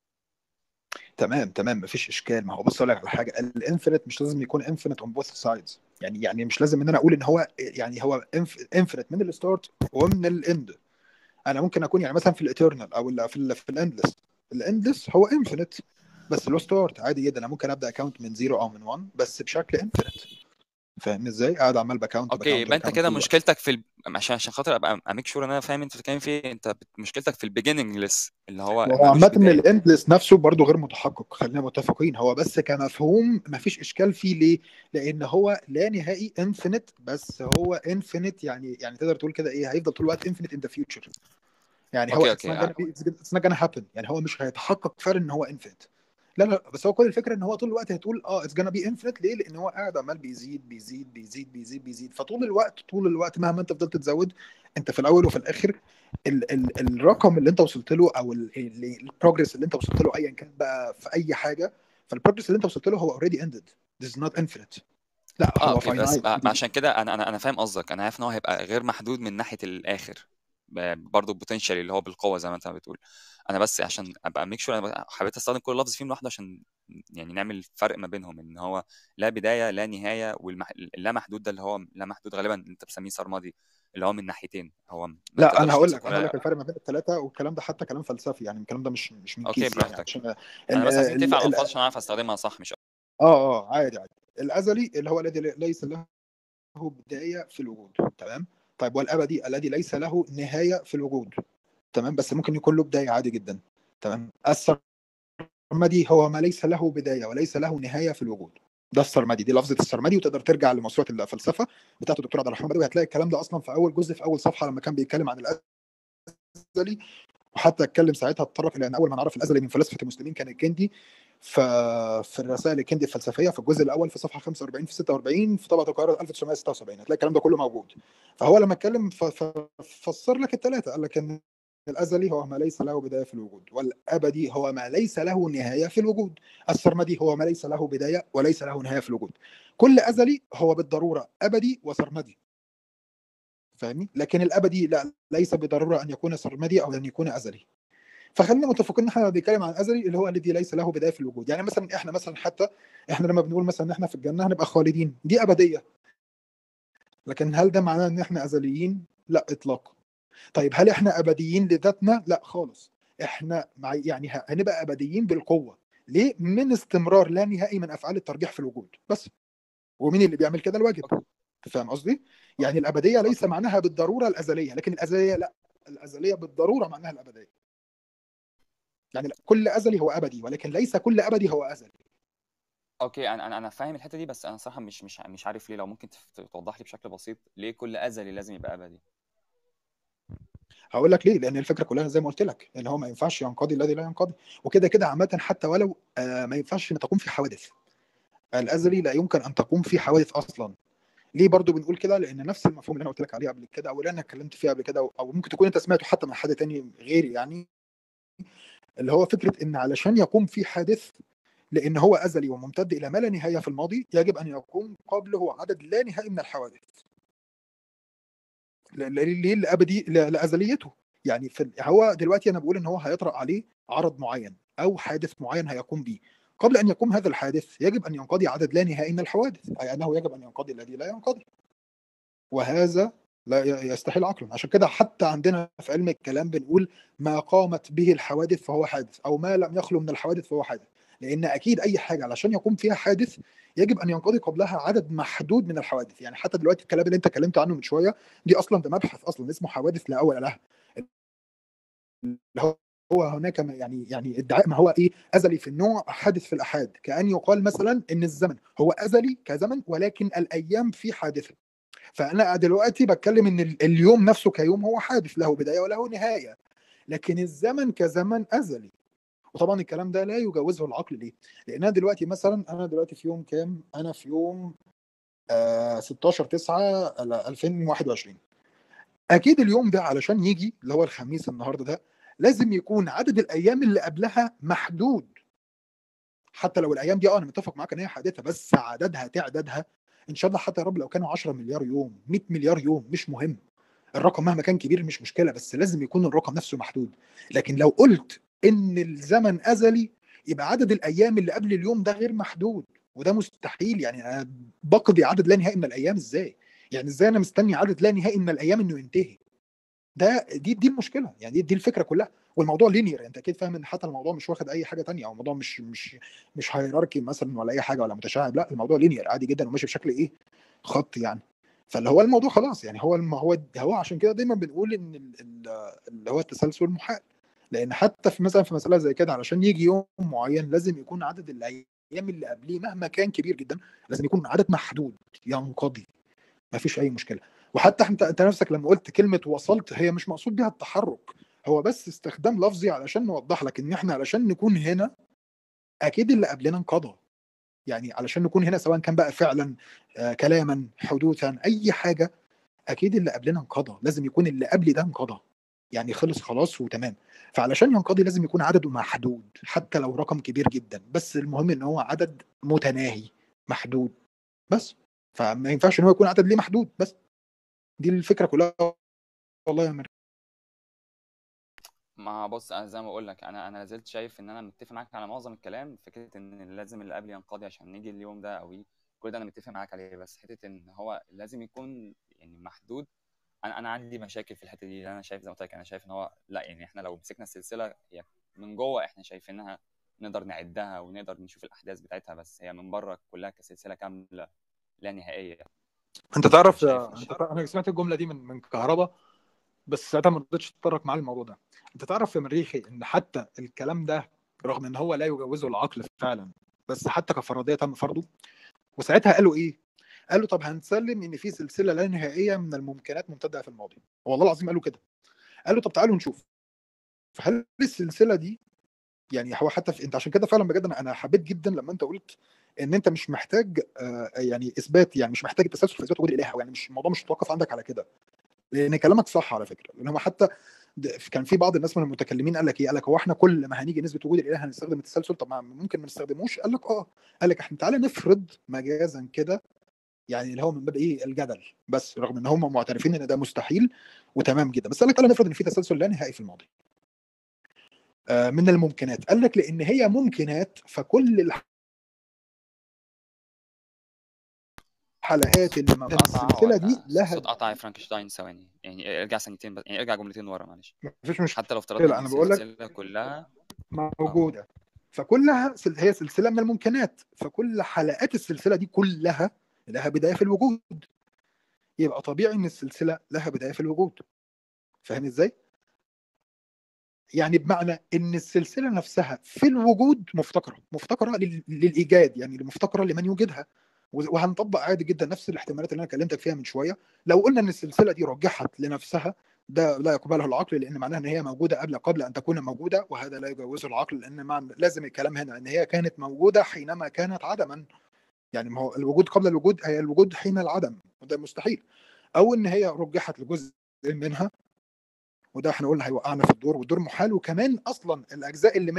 تمام تمام مفيش اشكال ما هو بص اقول لك على حاجه الانفينيت مش لازم يكون انفينيت اون بوث سايدز يعني يعني مش لازم ان انا اقول ان هو يعني هو انفينيت من الستارت ومن الاند انا ممكن اكون يعني مثلا في الاترنال او ال- في ال في الاندلس الاندلس هو انفينيت بس له ستارت عادي جدا انا ممكن ابدا اكونت من زيرو او من 1 بس بشكل انفينيت فاهمني ازاي؟ قاعد عمال بكاونت اوكي بكاونت يبقى انت بكاونت كده طول الوقت مشكلتك في ال... عشان عشان خاطر ابقى اميك شور ان انا فاهم انت بتتكلم في ايه انت بت- مشكلتك في البيجيننجلس اللي هو وهو ملوش عامة بدايه الاندلس نفسه برضه غير متحقق خلينا متفقين هو بس كمفهوم مفيش اشكال فيه ليه؟ لان هو لا نهائي انفينيت بس هو انفينيت يعني يعني تقدر تقول كده ايه هيفضل طول الوقت انفينيت ان ذا فيوتشر يعني هو اوكي it's اوكي not gonna be it's not gonna happen يعني هو مش هيتحقق فعلا ان هو infinite لا لا بس هو كل الفكره ان هو طول الوقت هتقول اه it's gonna be infinite ليه؟ لان هو قاعد عمال بيزيد بيزيد بيزيد بيزيد بيزيد فطول الوقت طول الوقت مهما انت فضلت تزود انت في الاول وفي الاخر ال ال الرقم اللي انت وصلت له او البروجرس اللي انت وصلت له ايا كان بقى في اي حاجه فالبروجرس اللي انت وصلت له هو already ended this is not infinite لا اه هو اوكي بس finite ما- عشان كده انا انا انا فاهم قصدك انا عارف ان هو هيبقى غير محدود من ناحيه الاخر ب- برضه بوتنشال اللي هو بالقوه زي ما انت بتقول انا بس عشان ابقى ميك شور انا حبيت استخدم كل لفظ فيهم لوحده عشان يعني نعمل فرق ما بينهم ان هو لا بدايه لا نهايه واللا محدود ده اللي هو لا محدود غالبا انت بتسميه سرمدي اللي هو من ناحيتين هو ما لا انا تقدرش هقول لك تمسك انا هقول ولا لك الفرق ما بين الثلاثه والكلام ده حتى كلام فلسفي يعني الكلام ده مش مش من اوكي كيسي يعني براحتك عشان انا ال بس عايزين ال نتفق على ال الالفاظ عشان اعرف استخدمها صح مش اه اه عادي عادي الازلي اللي هو الذي ليس له بدايه في الوجود تمام طيب والابدي الذي ليس له نهايه في الوجود تمام بس ممكن يكون له بدايه عادي جدا تمام السرمدي هو ما ليس له بدايه وليس له نهايه في الوجود ده السرمدي دي لفظه السرمدي وتقدر ترجع لموسوعه الفلسفه بتاعت الدكتور عبد الرحمن بدوي هتلاقي الكلام ده اصلا في اول جزء في اول صفحه لما كان بيتكلم عن الازلي وحتى اتكلم ساعتها اتطرق الى ان اول من عرف الازلي من فلاسفه المسلمين كان الكندي ف في الرسائل الكندي الفلسفيه في الجزء الاول في صفحه 45 في 46 في طبعه القاهره 1976 هتلاقي الكلام ده كله موجود فهو لما اتكلم ف- ف- فسر لك الثلاثه قال لك ان الازلي هو ما ليس له بدايه في الوجود والابدي هو ما ليس له نهايه في الوجود السرمدي هو ما ليس له بدايه وليس له نهايه في الوجود كل ازلي هو بالضروره ابدي وسرمدي فاهمني لكن الابدي لا ليس بالضروره ان يكون سرمدي او ان يكون ازلي فخلينا متفقين ان احنا بنتكلم عن ازلي اللي هو الذي ليس له بدايه في الوجود يعني مثلا احنا مثلا حتى احنا لما بنقول مثلا ان احنا في الجنه هنبقى خالدين دي ابديه لكن هل ده معناه ان احنا ازليين لا اطلاقا طيب هل احنا ابديين لذاتنا لا خالص احنا مع يعني ه- هنبقى ابديين بالقوه ليه من استمرار لا نهائي من افعال الترجيح في الوجود بس ومين اللي بيعمل كده الواجب اوكي فاهم قصدي يعني الابديه ليس اوكي معناها بالضروره الازليه لكن الازليه لا الازليه بالضروره معناها الابديه يعني لا، كل ازلي هو ابدي ولكن ليس كل ابدي هو ازلي اوكي انا انا انا فاهم الحته دي بس انا صراحه مش مش مش عارف ليه لو ممكن تف- توضح لي بشكل بسيط ليه كل ازلي لازم يبقى ابدي هقول لك ليه لان الفكره كلها زي ما قلت لك ان هو ما ينفعش ينقضي الذي لا ينقضي وكده كده عامه حتى ولو آه ما ينفعش ان تقوم في حوادث الازلي لا يمكن ان تقوم في حوادث اصلا ليه برضو بنقول كده لان نفس المفهوم اللي انا قلت لك عليه قبل كده او اللي انا اتكلمت فيه قبل كده او ممكن تكون انت سمعته حتى من حد تاني غيري يعني اللي هو فكره ان علشان يقوم في حادث لان هو ازلي وممتد الى ما لا نهايه في الماضي يجب ان يقوم قبله عدد لا نهائي من الحوادث ل- ل- ليه لابدي ل- لازليته يعني في ال- هو دلوقتي انا بقول ان هو هيطرا عليه عرض معين او حادث معين هيقوم به قبل ان يقوم هذا الحادث يجب ان ينقضي عدد لا نهائي من الحوادث اي انه يجب ان ينقضي الذي لا ينقضي وهذا لا ي- يستحيل عقلا عشان كده حتى عندنا في علم الكلام بنقول ما قامت به الحوادث فهو حادث او ما لم يخلو من الحوادث فهو حادث لان اكيد اي حاجه علشان يقوم فيها حادث يجب ان ينقضي قبلها عدد محدود من الحوادث يعني حتى دلوقتي الكلام اللي انت اتكلمت عنه من شويه دي اصلا ده مبحث اصلا اسمه حوادث لا اول لها اللي هو هو هناك ما- يعني يعني ادعاء ما هو ايه ازلي في النوع حادث في الاحاد كان يقال مثلا ان الزمن هو ازلي كزمن ولكن الايام فيه حادثه فانا دلوقتي بتكلم ان ال- اليوم نفسه كيوم هو حادث له بدايه وله نهايه لكن الزمن كزمن ازلي وطبعا الكلام ده لا يجوزه العقل ليه؟ لان انا دلوقتي مثلا انا دلوقتي في يوم كام؟ انا في يوم آه 16 9 2021 اكيد اليوم ده علشان يجي اللي هو الخميس النهارده ده لازم يكون عدد الايام اللي قبلها محدود حتى لو الايام دي اه انا متفق معاك ان هي حادثه بس عددها تعدادها ان شاء الله حتى يا رب لو كانوا 10 مليار يوم 100 مليار يوم مش مهم الرقم مهما كان كبير مش مشكله بس لازم يكون الرقم نفسه محدود لكن لو قلت ان الزمن ازلي يبقى عدد الايام اللي قبل اليوم ده غير محدود وده مستحيل يعني انا بقضي عدد لا نهائي من الايام ازاي يعني ازاي انا مستني عدد لا نهائي من الايام انه ينتهي ده دي دي المشكله يعني دي, دي الفكره كلها والموضوع لينير انت اكيد فاهم ان حتى الموضوع مش واخد اي حاجه تانية او الموضوع مش مش مش هيراركي مثلا ولا اي حاجه ولا متشعب لا الموضوع لينير عادي جدا وماشي بشكل ايه خط يعني فاللي هو الموضوع خلاص يعني هو الم- هو هو عشان كده دايما بنقول ان ال- ال- اللي هو التسلسل محال لان حتى في مثلا في مساله زي كده علشان يجي يوم معين لازم يكون عدد الايام اللي قبليه مهما كان كبير جدا لازم يكون عدد محدود ينقضي ما فيش اي مشكله وحتى انت انت نفسك لما قلت كلمه وصلت هي مش مقصود بها التحرك هو بس استخدام لفظي علشان نوضح لك ان احنا علشان نكون هنا اكيد اللي قبلنا انقضى يعني علشان نكون هنا سواء كان بقى فعلا آه، كلاما حدوثا اي حاجه اكيد اللي قبلنا انقضى لازم يكون اللي قبلي ده انقضى يعني خلص خلاص وتمام فعلشان ينقضي لازم يكون عدده محدود حتى لو رقم كبير جدا بس المهم ان هو عدد متناهي محدود بس فما ينفعش ان هو يكون عدد ليه محدود بس دي الفكره كلها والله يا مريم ما بص انا زي ما بقول لك انا انا لازلت شايف ان انا متفق معاك على معظم الكلام فكره ان لازم اللي قبلي ينقضي عشان نيجي اليوم ده او إيه، كل ده انا متفق معاك عليه بس حته ان هو لازم يكون يعني محدود انا انا عندي مشاكل في الحته دي انا شايف زي ما قلت لك انا شايف ان هو لا يعني احنا لو مسكنا السلسله هي من جوه احنا شايفينها نقدر نعدها ونقدر نشوف الاحداث بتاعتها بس هي من بره كلها كسلسله كامله لا نهائيه انت تعرف شايف انت مش تعرف- انا سمعت الجمله دي من من كهربا بس ساعتها ما رضيتش اتطرق معاه الموضوع ده انت تعرف يا مريخي ان حتى الكلام ده رغم ان هو لا يجوزه العقل فعلا بس حتى كفرضيه تم فرضه وساعتها قالوا ايه قالوا طب هنسلم ان في سلسله لا نهائيه من الممكنات ممتده في الماضي والله العظيم قالوا كده قالوا طب تعالوا نشوف فهل السلسله دي يعني هو حتى في انت عشان كده فعلا بجد انا انا حبيت جدا لما انت قلت ان انت مش محتاج آه، يعني اثبات يعني مش محتاج التسلسل في اثبات وجود الاله يعني مش الموضوع مش متوقف عندك على كده لان كلامك صح على فكره لان هو حتى د- كان في بعض الناس من المتكلمين قال لك ايه قال لك هو احنا كل ما هنيجي نثبت وجود الاله هنستخدم التسلسل طب ما ممكن ما نستخدموش قال لك اه قال لك احنا تعالى نفرض مجازا كده يعني اللي هو من باب ايه الجدل بس رغم ان هم معترفين ان ده مستحيل وتمام جدا بس قال لك تعالى نفرض ان في تسلسل لا نهائي في الماضي آه، من الممكنات قال لك لان هي ممكنات فكل الحلقات اللي ما قطع السلسله دي ولا لها الصوت قطع يا فرانكشتاين ثواني يعني ارجع ثانيتين بس يعني ارجع جملتين ورا معلش مفيش مشكله حتى لو افترضنا ان انا بقول لك السلسله كلها موجوده فكلها سل- هي سلسله من الممكنات فكل حلقات السلسله دي كلها لها بدايه في الوجود يبقى طبيعي ان السلسله لها بدايه في الوجود فاهم ازاي يعني بمعنى ان السلسله نفسها في الوجود مفتقره مفتقره لل- للايجاد يعني مفتقره لمن يوجدها و- وهنطبق عادي جدا نفس الاحتمالات اللي انا كلمتك فيها من شويه لو قلنا ان السلسله دي رجحت لنفسها ده لا يقبله العقل لان معناها ان هي موجوده قبل قبل ان تكون موجوده وهذا لا يجوزه العقل لان معنى لازم الكلام هنا ان هي كانت موجوده حينما كانت عدما يعني ما هو الوجود قبل الوجود هي الوجود حين العدم وده مستحيل او ان هي رجحت لجزء منها وده احنا قلنا هيوقعنا في الدور والدور محال وكمان اصلا الاجزاء اللي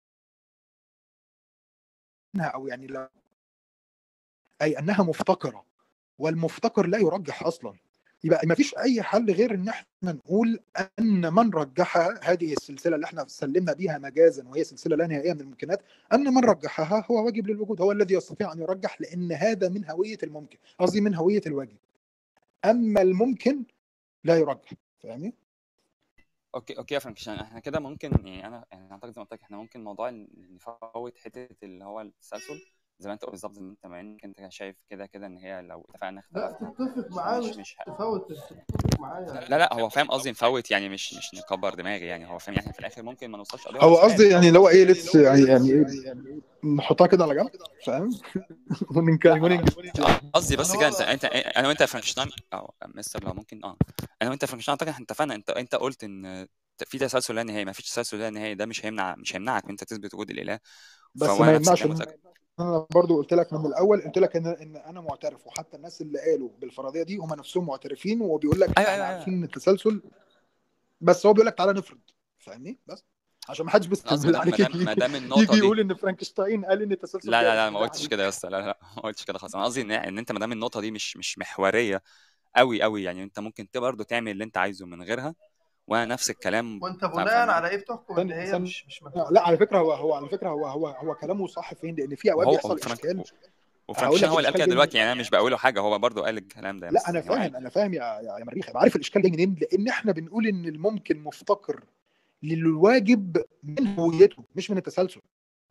منها او يعني لا اي انها مفتقره والمفتقر لا يرجح اصلا يبقى ما فيش اي حل غير ان احنا نقول ان من رجحها هذه السلسله اللي احنا سلمنا بيها مجازا وهي سلسله لا نهائيه من الممكنات ان من رجحها هو واجب للوجود هو الذي يستطيع ان يرجح لان هذا من هويه الممكن قصدي من هويه الواجب اما الممكن لا يرجح فاهمني اوكي اوكي يا فرانكشتاين احنا كده ممكن يعني انا يعني اعتقد زي ما قلت لك احنا ممكن موضوع ال- نفوت حته اللي هو التسلسل زي ما انت قلت بالظبط زي ما انت مع انك انت شايف كده كده ان هي لو اتفقنا لا اختلفنا تتفق معاه مش مش مش تفوت تتفق معايا لا لا هو فاهم قصدي نفوت يعني مش مش نكبر دماغي يعني هو فاهم يعني في الاخر ممكن ما نوصلش قضيه هو ولا قصدي سؤال يعني اللي هو ايه ليتس يعني يعني إيه نحطها كده على جنب فاهم وننكر وننجز قصدي بس انا كده انت هو انت انا وانت يا فرانكشتاين اه مستر لو ممكن اه انا وانت يا فرانكشتاين اعتقد احنا اتفقنا انت انت قلت ان في تسلسل لا نهائي ما فيش تسلسل لا نهائي ده مش هيمنع مش هيمنعك من انت تثبت وجود الاله بس فهو ما انا نفس يمنعش الكلام ان قلت لك انا برضو قلت لك من الاول قلت لك ان ان انا معترف وحتى الناس اللي قالوا بالفرضيه دي هم نفسهم معترفين وبيقول لك ايوه احنا ايوه ايوه عارفين ان التسلسل بس هو بيقول لك تعالى نفرض فاهمني بس عشان ما حدش بس انا قصدي بالله ما دام عليك ما دام ما يجي دام النقطه يجي دي يقول ان فرانكشتاين قال ان التسلسل لا لا جائز لا ما بالله قلتش عليك كده يا اسطى لا لا لا ما قلتش كده خالص انا قصدي ان ان انت ما دام النقطه دي مش مش محوريه قوي قوي يعني انت ممكن برضه تعمل اللي انت عايزه من غيرها وانا نفس الكلام وانت ف- بناء فاهم على ايه بتحكم ان ثانية هي ثانية مش مش لا محوريه على فكره هو هو على فكره هو هو هو كلامه صح فين لان في اوقات وهو بيحصل وفرانك اشكال هقول وفرانكشتاين لك هو اللي قال الاشكال كده جاي دلوقتي منين يعني انا مش بقوله حاجه هو برضه قال الكلام ده لا بس انا يعني هو فاهم عادي انا فاهم يا يا يا مريخ عارف الاشكال جاي منين لان احنا بنقول ان الممكن مفتقر للواجب من هويته مش من التسلسل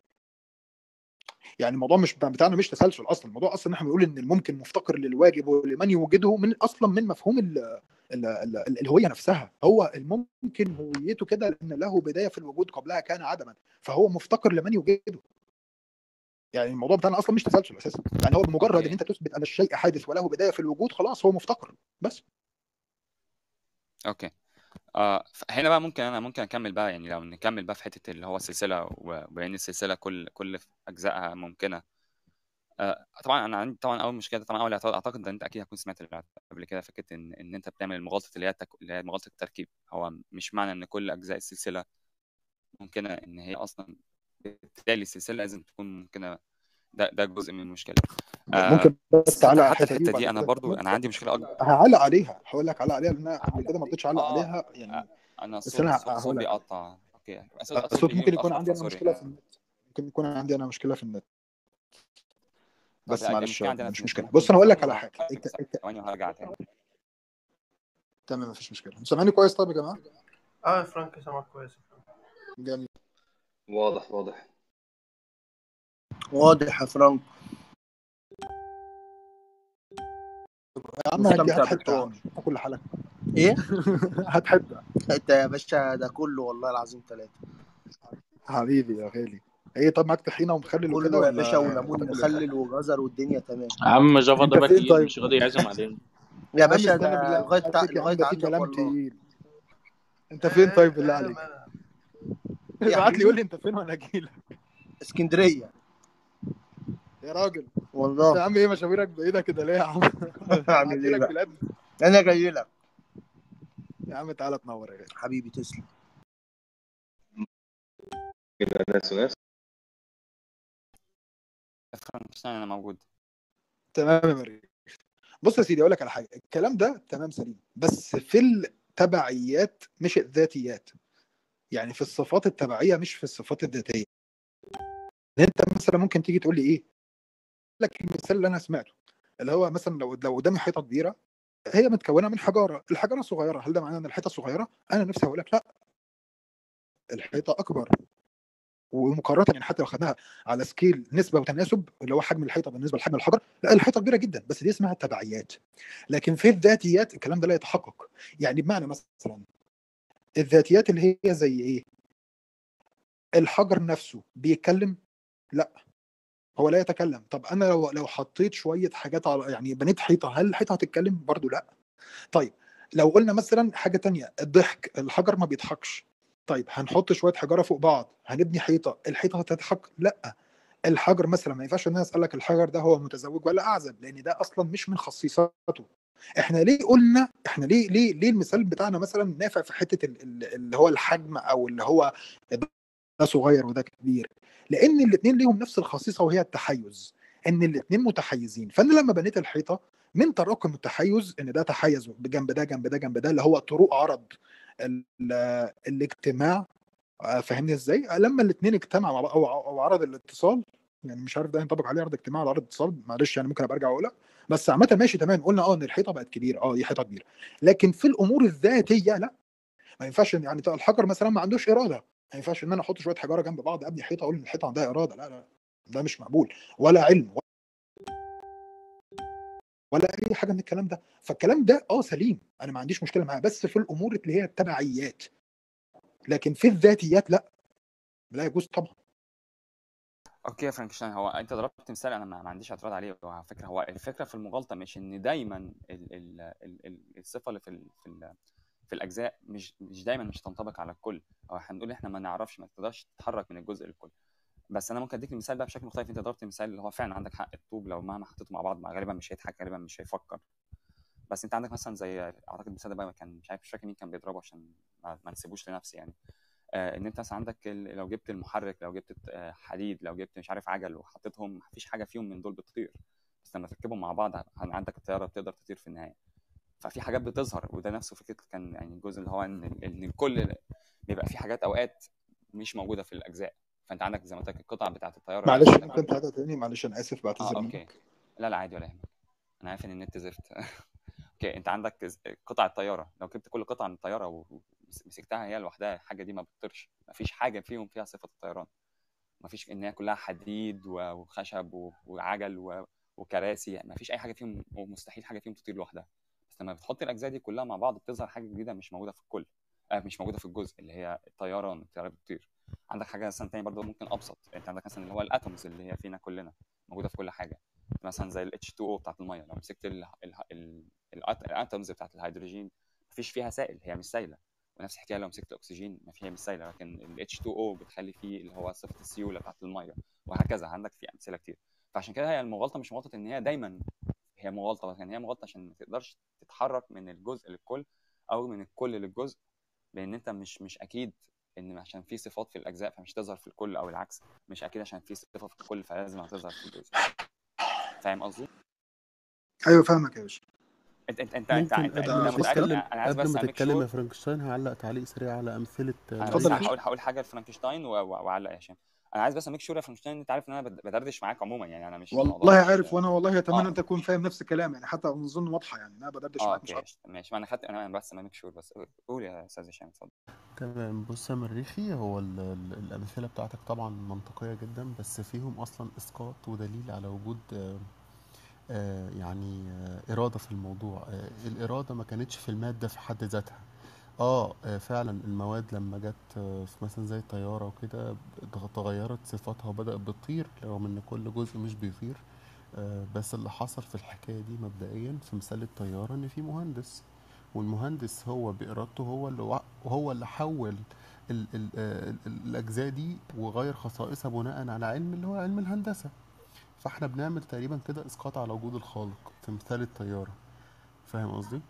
يعني الموضوع مش بتاعنا مش تسلسل اصلا الموضوع اصلا احنا بنقول ان الممكن مفتقر للواجب ولمن يوجده من اصلا من مفهوم ال ال ال ال الهويه نفسها هو الممكن هويته كده لان له بدايه في الوجود قبلها كان عدما فهو مفتقر لمن يوجده يعني الموضوع بتاعنا اصلا مش تسلسل اساسا يعني هو بمجرد ان اوكي انت تثبت ان الشيء حادث وله بدايه في الوجود خلاص هو مفتقر بس اوكي آه هنا بقى ممكن انا ممكن اكمل بقى يعني لو نكمل بقى في حته اللي هو السلسله وبين السلسله كل كل اجزائها ممكنه آه طبعا انا عندي طبعا اول مشكله طبعا اول اعتراض اعتقد ان انت اكيد هتكون سمعت قبل كده فكره ان ان انت بتعمل المغالطه اللي هي التك... اللي هي مغالطه التركيب هو مش معنى ان كل اجزاء السلسله ممكنه ان هي اصلا بالتالي السلسله لازم تكون ممكنه ده ده جزء من المشكله آه ممكن بس تعلق على حتى الحته دي الحته وبعد دي انا كده برضو تكمل انا عندي مشكله اكبر هعلق عليها هقول لك علق عليها لان انا قبل كده ما رضيتش اعلق اه عليها يعني انا بس الصوت انا الصوت الصوت هقول لك بيقطع اوكي الصوت الصوت الصوت بيجي ممكن يكون متاخر عندي انا فسوري مشكله في النت ممكن يكون عندي انا مشكله في النت طب بس لا دي معلش مشكله عندنا في مش النت مشكله ممكن بص انا هقول لك ثواني على حاجه انت انت ثواني وهرجع تاني تمام مفيش مشكله سامعني كويس طيب يا جماعه اه يا فرانك سامعك كويس جميل واضح واضح واضح يا فرانك يا عم هدي مستمتع هات حته يا بالحوار عم هات كل حلقه ايه هات حته انت يا باشا ده كله والله العظيم ثلاثة حبيبي يا غالي ايه طب معاك طحينه ومخلل وكده كله يا باشا ولا وليمون هتاكل ايه؟ مخلل وجزر والدنيا تمام يا عم جافا انت ده بقى فين تقيل طيب؟ مش راضي يعزم علينا يا عم باشا استنى ده بالله لغايه تع... عليك يا عم لغايه ده في عندك كلام والله تقيل انت فين طيب بالله عليك؟ يا ابعت لي قول لي حبيبي انت فين وانا اجي لك اسكندريه يا راجل انت يا والله عم ايه مشاويرك بعيده كده ليه يا عم؟ اعمل اعدي ايه لك بقى بلاد انا جاي لك يا عم تعالى تنور يا غالي حبيبي تسلم كده ناس وناس فرانكشتاين انا موجود تمام يا مريم بص يا سيدي اقول لك على حاجه الكلام ده تمام سليم بس في التبعيات مش الذاتيات يعني في الصفات التبعيه مش في الصفات الذاتيه انت مثلا ممكن تيجي تقول لي ايه لك المثال اللي انا سمعته اللي هو مثلا لو لو قدامي حيطه كبيره هي متكونه من حجاره الحجاره صغيره هل ده معناه ان الحيطه صغيره انا نفسي هقول لك لا الحيطه اكبر ومقارنه يعني حتى لو خدناها على سكيل نسبه وتناسب اللي هو حجم الحيطه بالنسبه لحجم الحجر لا الحيطه كبيره جدا بس دي اسمها التبعيات لكن في الذاتيات الكلام ده لا يتحقق يعني بمعنى مثلا الذاتيات اللي هي زي ايه الحجر نفسه بيتكلم لا هو لا يتكلم طب انا لو لو حطيت شويه حاجات على يعني بنيت حيطه هل الحيطه هتتكلم برضو لا طيب لو قلنا مثلا حاجه تانية الضحك الحجر ما بيضحكش طيب هنحط شويه حجاره فوق بعض هنبني حيطه الحيطه هتضحك لا الحجر مثلا ما ينفعش ان انا اسالك الحجر ده هو متزوج ولا اعزب لان ده اصلا مش من خصيصاته احنا ليه قلنا احنا ليه ليه ليه المثال بتاعنا مثلا نافع في حته ال- ال- اللي هو الحجم او اللي هو ده صغير وده كبير لان الاثنين ليهم نفس الخصيصه وهي التحيز ان الاثنين متحيزين فانا لما بنيت الحيطه من تراكم التحيز ان ده تحيز بجنب ده جنب ده جنب ده اللي هو طرق عرض ال- الاجتماع آه، فاهمني ازاي لما الاثنين اجتمعوا مع بعض او او عرض الاتصال يعني مش عارف ده ينطبق عليه عرض اجتماع ولا عرض اتصال معلش يعني ممكن ابقى ارجع واقولها بس عامه ماشي تمام قلنا اه ان الحيطه بقت كبيره اه دي حيطه كبيره لكن في الامور الذاتيه لا ما ينفعش إن- يعني الحجر مثلا ما عندوش اراده ما ينفعش ان انا احط شويه حجاره جنب بعض ابني حيطه اقول ان الحيطه عندها اراده لا لا ده مش مقبول ولا علم ولا اي حاجه من الكلام ده فالكلام ده اه سليم انا ما عنديش مشكله معاه بس في الامور اللي هي التبعيات لكن في الذاتيات لا لا يجوز طبعا اوكي يا فرانكشتاين هو انت ضربت مثال انا ما ما عنديش اعتراض عليه هو على فكره هو الفكره في المغالطه مش ان دايما ال ال ال ال الصفه اللي في ال في ال في الاجزاء مش مش دايما مش تنطبق على الكل او هنقول احنا ما نعرفش ما تقدرش تتحرك من الجزء للكل بس انا ممكن اديك مثال بقى بشكل مختلف انت ضربت مثال اللي هو فعلا عندك حق الطوب لو مهما حطيته مع بعض غالبا مش هيضحك غالبا مش هيفكر بس انت عندك مثلا زي اعتقد المثال ده بقى كان مش عارف مش فاكر مين كان بيضربه عشان ما, ما نسيبوش لنفسي يعني آه ان انت مثلا عندك ال- لو جبت المحرك لو جبت آه، حديد لو جبت مش عارف عجل وحطيتهم مفيش حاجه فيهم من دول بتطير بس لما تركبهم مع بعض ه- عندك الطياره بتقدر تطير في النهايه ففي حاجات بتظهر وده نفسه فكره كان يعني الجزء اللي هو ان ان الكل بيبقى في حاجات اوقات مش موجوده في الاجزاء فانت عندك زي ما قلت لك القطع بتاعت الطياره اللي معلش عندك ممكن تعيدها تاني معلش انا اسف اه بعتذر اوكي منك لا لا عادي ولا يهمك انا عارف ان النت زفت اوكي انت عندك ز- قطع الطياره لو جبت كل قطعه من الطياره ومسكتها هي لوحدها الحاجه دي ما بتطيرش مفيش حاجه فيهم فيها صفه الطيران مفيش ان هي كلها حديد و- وخشب و- وعجل و- وكراسي مفيش اي حاجه فيهم ومستحيل حاجه فيهم تطير لوحدها بس لما بتحط الاجزاء دي كلها مع بعض بتظهر حاجه جديده مش موجوده في الكل آه مش موجوده في الجزء اللي هي الطيران الطياره بتطير عندك حاجه مثلا تاني برضه ممكن ابسط انت عندك مثلا اللي هو الاتومز اللي هي فينا كلنا موجوده في كل حاجه مثلا زي ال H2O بتاعت الميه لو مسكت ال ال ال الاتومز بتاعت الهيدروجين مفيش فيها سائل هي مش سائله ونفس الحكايه لو مسكت اكسجين ما فيها مش سايله لكن ال H2O بتخلي فيه اللي هو صفه السيوله بتاعت الميه وهكذا عندك في امثله كتير فعشان كده هي المغالطه مش مغالطه ان هي دايما هي مغالطه لكن هي مغالطه عشان ما تقدرش تتحرك من الجزء للكل او من الكل للجزء لان انت مش مش اكيد ان عشان في صفات في الاجزاء فمش تظهر في الكل او العكس مش اكيد عشان في صفه في الكل فلازم هتظهر في الجزء فاهم قصدي؟ ايوه فاهمك يا باشا انت انت انت انت ممكن انت, قبل ما انت متاكد تتكلم انا عايز قبل بس ما اميك تتكلم يا شور فرانكشتاين هعلق تعليق سريع على أمثلة انا بس مريخي هقول هقول حاجه لفرانكشتاين و- و- واعلق يا هشام انا عايز بس اميك شور يا فرانكشتاين انت عارف ان انا بد- بدردش معاك عموما يعني انا مش الموضوع والله مش عارف وانا والله اتمنى اه ان تكون فاهم نفس الكلام يعني حتى اظن واضحه يعني انا بدردش اه معاك مش اوكي اكتر ماشي ما انا خدت انا بس اميك شور بس قول يا استاذ هشام اتفضل تمام بص يا مريخي هو ال ال الأمثلة بتاعتك طبعا منطقية جدا بس فيهم أصلا إسقاط ودليل على وجود آه، آه، يعني آه، إرادة في الموضوع آه، الإرادة ما كانتش في المادة في حد ذاتها اه آه، فعلا المواد لما جت آه، في مثلا زي الطيارة وكده اتغ- تغيرت صفاتها وبدأت بتطير رغم ان كل جزء مش بيطير آه، بس اللي حصل في الحكاية دي مبدئيا في مثال الطيارة ان في مهندس والمهندس هو بإرادته هو اللي وع- هو اللي حول ال ال آه، ال الأجزاء دي وغير خصائصها بناء على علم اللي هو علم الهندسة فاحنا بنعمل تقريبا كده إسقاط على وجود الخالق في مثال الطيارة فاهم قصدي؟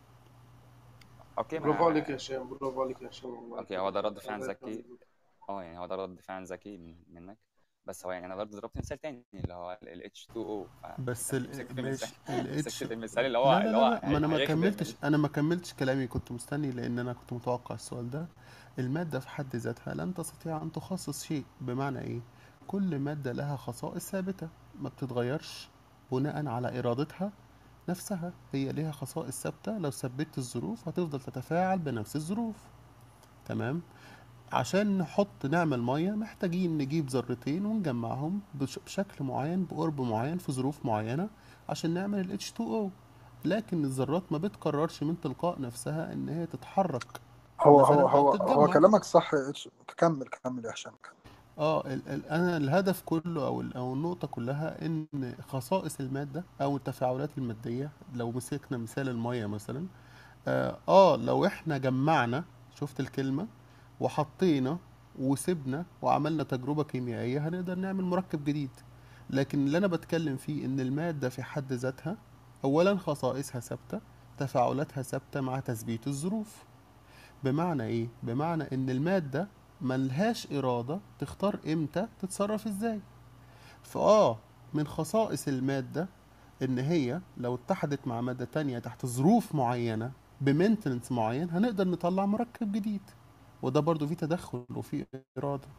اوكي برافو ما عليك يا هشام برافو عليك يا هشام والله اوكي هو ده رد فعل الله ذكي يكرمك اه يعني هو ده رد فعل ذكي من- منك بس هو يعني انا برضه ضربت مثال تاني اللي هو ال H2O بس فانت ال مسكت المثال ماشي ال H مسكت المثال اللي هو لا لا اللي لا هو لا ما انا ما هي- هيخدم كملتش ال- انا ما كملتش كلامي كنت مستني لان انا كنت متوقع السؤال ده المادة في حد ذاتها لن تستطيع ان تخصص شيء بمعنى ايه كل مادة لها خصائص ثابتة ما بتتغيرش بناء على ارادتها نفسها هي ليها خصائص ثابتة لو ثبت الظروف هتفضل تتفاعل بنفس الظروف تمام عشان نحط نعمل ميه محتاجين نجيب ذرتين ونجمعهم بش- بشكل معين بقرب معين في ظروف معينة عشان نعمل ال H2O لكن الذرات ما بتقررش من تلقاء نفسها ان هي تتحرك هو مثلا هو او هو هو تتجمع كلامك صح يا اتش كمل كمل يا هشام كمل. اه ال ال انا الهدف كله او ال- او النقطة كلها ان خصائص المادة او التفاعلات المادية لو مسكنا مثال المية مثلا اه, آه لو احنا جمعنا شفت الكلمة وحطينا وسبنا وعملنا تجربة كيميائية هنقدر نعمل مركب جديد لكن اللي انا بتكلم فيه ان المادة في حد ذاتها اولا خصائصها ثابتة تفاعلاتها ثابتة مع تثبيت الظروف بمعنى ايه بمعنى ان المادة ملهاش إرادة تختار امتى تتصرف ازاي فاه من خصائص المادة ان هي لو اتحدت مع مادة تانية تحت ظروف معينة بمينتنس معين هنقدر نطلع مركب جديد وده برضو فيه تدخل وفيه إرادة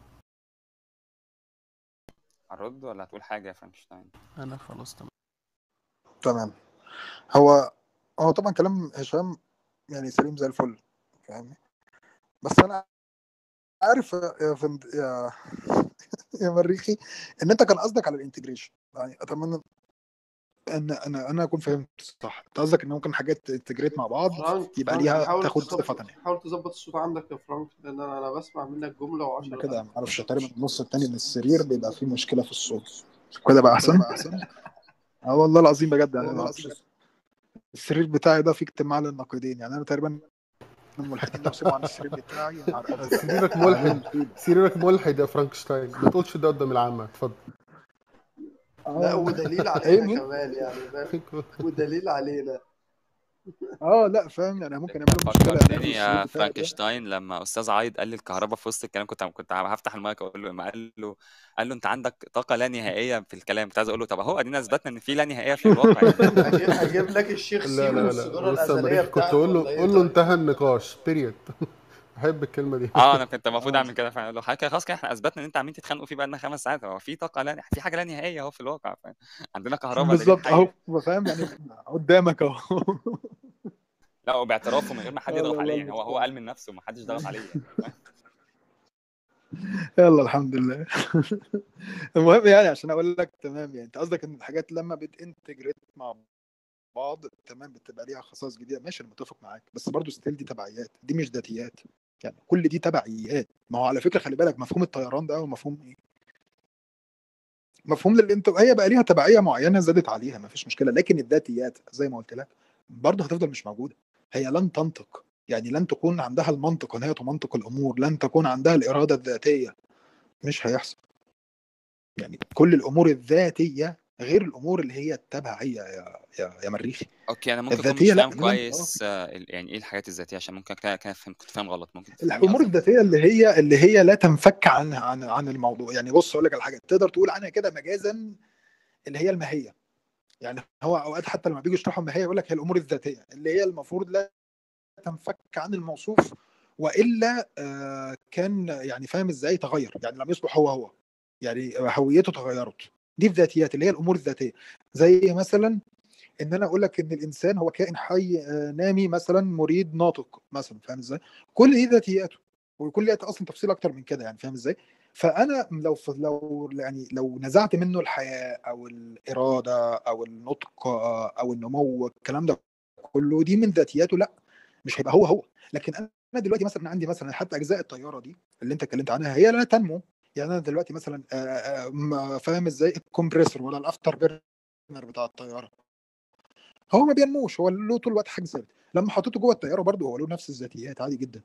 هترد ولا هتقول حاجه يا فرانكشتاين انا خلاص تمام تمام هو هو طبعا كلام هشام يعني سليم زي الفل فاهمني بس انا عارف يا فند يا يا مريخي ان انت كان قصدك على الانتجريشن يعني اتمنى ان انا انا اكون فهمت صح انت قصدك ان ممكن حاجات تنتجريت مع بعض فرانك يبقى فرانك ليها حاول تاخد صفه تظبط تانية حاول تظبط الصوت عندك يا فرانك لان انا انا بسمع منك جمله انا وعشرة كده لا ما اعرفش تقريبا النص التاني من السرير بيبقى فيه مشكله في الصوت كده بقى احسن اه والله العظيم بجد يعني والله أنا السرير بتاعي ده فيه اجتماع للناقدين يعني انا تقريبا الملحدين لو سمعوا عن السرير بتاعي يا نهار أبيض. سريرك عاملين ملحد فيه سريرك ملحد يا فرانكشتاين ما تقولش ده قدام العامة اتفضل لا اه ودليل ايه علينا مين؟ كمان يعني فاهم ودليل علينا اه لا فاهم يعني ممكن يعملوا مشكله يعملوا فكرتني السرير يا بتاعي ده فرانكشتاين لما استاذ عايد قال لي الكهرباء في وسط الكلام كنت كنت هفتح المايك اقول له ما قال له قال له انت عندك طاقه لا نهائيه في الكلام كنت عايز اقول له طب اهو ادينا اثبتنا ان في لا نهائيه في الواقع يعني هجيب, هجيب لك الشيخ لا سيبو لا لا والصدور بص يا الازليه مريخ كنت بتاعته قول له ولا ايه قول له طيب انتهى النقاش بيريد بحب الكلمة دي اه انا كنت المفروض اه اعمل كده فعلا اقول له حاجه خلاص كده احنا اثبتنا ان انت عمالين تتخانقوا فيه بقالنا خمس ساعات هو في طاقه لا في حاجه لا نهائيه اهو في الواقع فاهم عندنا كهرباء دليل بالظبط حي اهو فاهم يعني قدامك اهو لا وباعترافه من غير ما حد اه يضغط لا عليه لا يعني هو هو قال من نفسه ما حدش ضغط عليه يعني فاهم؟ يلا الحمد لله المهم يعني عشان اقول لك تمام يعني انت قصدك ان الحاجات لما بتنتجريت مع بعض تمام بتبقى ليها خصائص جديده ماشي انا متفق معاك بس برضو ستيل دي تبعيات دي مش ذاتيات يعني كل دي تبعيات ما هو على فكره خلي بالك مفهوم الطيران ده هو مفهوم ايه مفهوم للانت هي بقى ليها تبعيه معينه زادت عليها ما فيش مشكله لكن الذاتيات زي ما قلت لك برضه هتفضل مش موجوده هي لن تنطق يعني لن تكون عندها المنطق ان هي تمنطق الامور لن تكون عندها الاراده الذاتيه مش هيحصل يعني كل الامور الذاتيه غير الامور اللي هي التبعيه يا يا, يا مريخي اوكي انا ممكن اكون الذاتيه مش لا فاهم لن- كويس آه، ال- يعني ايه الحاجات الذاتيه عشان ممكن كده كده فهم كنت فاهم غلط ممكن تفهمني الامور اكتر الذاتيه اللي هي اللي هي لا تنفك عن عن عن الموضوع يعني بص اقول لك على حاجه تقدر تقول عنها كده مجازا اللي هي الماهيه يعني هو اوقات حتى لما بيجوا يشرحوا الماهيه يقول لك هي الامور الذاتيه اللي هي المفروض لا تنفك عن الموصوف والا آه، كان يعني فاهم ازاي تغير يعني لم يصبح هو هو يعني هويته تغيرت دي الذاتيات اللي هي الامور الذاتيه زي مثلا ان انا اقول لك ان الانسان هو كائن حي آه، نامي مثلا مريد ناطق مثلا فاهم ازاي كل دي ذاتياته وكل دي اصلا تفصيل اكتر من كده يعني فاهم ازاي فانا لو لو يعني لو نزعت منه الحياه او الاراده او النطق آه، او النمو الكلام ده كله دي من ذاتياته لا مش هيبقى هو هو لكن انا دلوقتي مثلا عندي مثلا حتى اجزاء الطياره دي اللي انت اتكلمت عنها هي لا تنمو يعني انا دلوقتي مثلا آه، آه، ما فاهم ازاي الكمبريسور ولا الافتر بيرنر بتاع الطياره هو ما بينموش هو له طول الوقت حاجه ثابت لما حطيته جوه الطياره برضه هو له نفس الذاتيات عادي جدا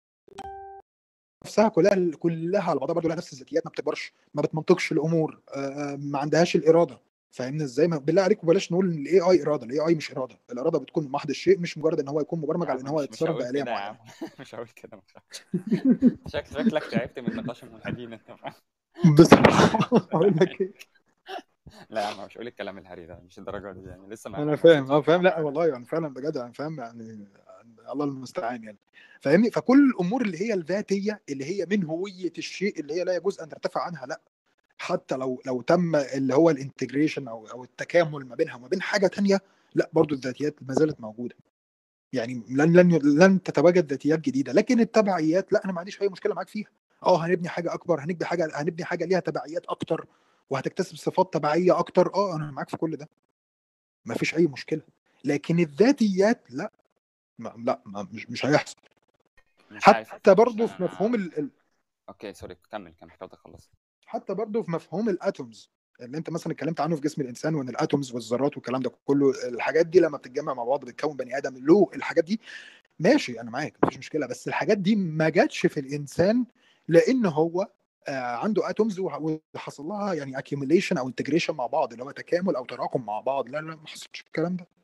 نفسها كلها كلها على بعضها برضه لها نفس الذاتيات ما بتكبرش ما بتمنطقش الامور آه، آه، ما عندهاش الاراده فاهمني ازاي ما- بالله عليكم بلاش نقول ان الاي اي اراده الاي اي مش اراده الاراده بتكون من محض الشيء مش مجرد ان هو يكون مبرمج يا على ان عم هو مش مش يتصرف هقول بآلية كده يا عم معينه مش هقول كده مش شكل شكلك تعبت من نقاش الملحدين انت فاهم بصراحه اقول لك ايه لا يا عم مش هقول الكلام الهري ده مش الدرجه دي يعني لسه ما انا ما فاهم وصلتش اه فاهم لا للمرحله دي والله يعني فعلا بجد انا فاهم يعني الله المستعان يعني فاهمني فكل الامور اللي هي الذاتيه اللي هي من هويه الشيء اللي هي لا يجوز ان ترتفع عنها لا حتى لو لو تم اللي هو الانتجريشن او او التكامل ما بينها وما بين حاجه تانية لا برضو الذاتيات ما زالت موجوده يعني لن لن لن تتواجد ذاتيات جديده لكن التبعيات لا انا ما عنديش اي مشكله معاك فيها اه هنبني حاجه اكبر هنبني حاجه هنبني حاجه ليها تبعيات اكتر وهتكتسب صفات تبعيه اكتر اه انا معاك في كل ده ما فيش اي مشكله لكن الذاتيات لا ما لا ما مش مش هيحصل مش عارف حتى مش برضه في انا مفهوم ال... ال- اوكي سوري كمل كمل حاولت اخلص حتى برضه في مفهوم الاتومز اللي انت مثلا اتكلمت عنه في جسم الانسان وان الاتومز والذرات والكلام ده كله الحاجات دي لما بتتجمع مع بعض بتكون بني ادم له الحاجات دي ماشي انا معاك مفيش مشكله بس الحاجات دي ما جاتش في الانسان لان هو آه، عنده اتومز وحصل لها يعني accumulation او انتجريشن مع بعض اللي هو تكامل او تراكم مع بعض لا لا ما حصلش الكلام ده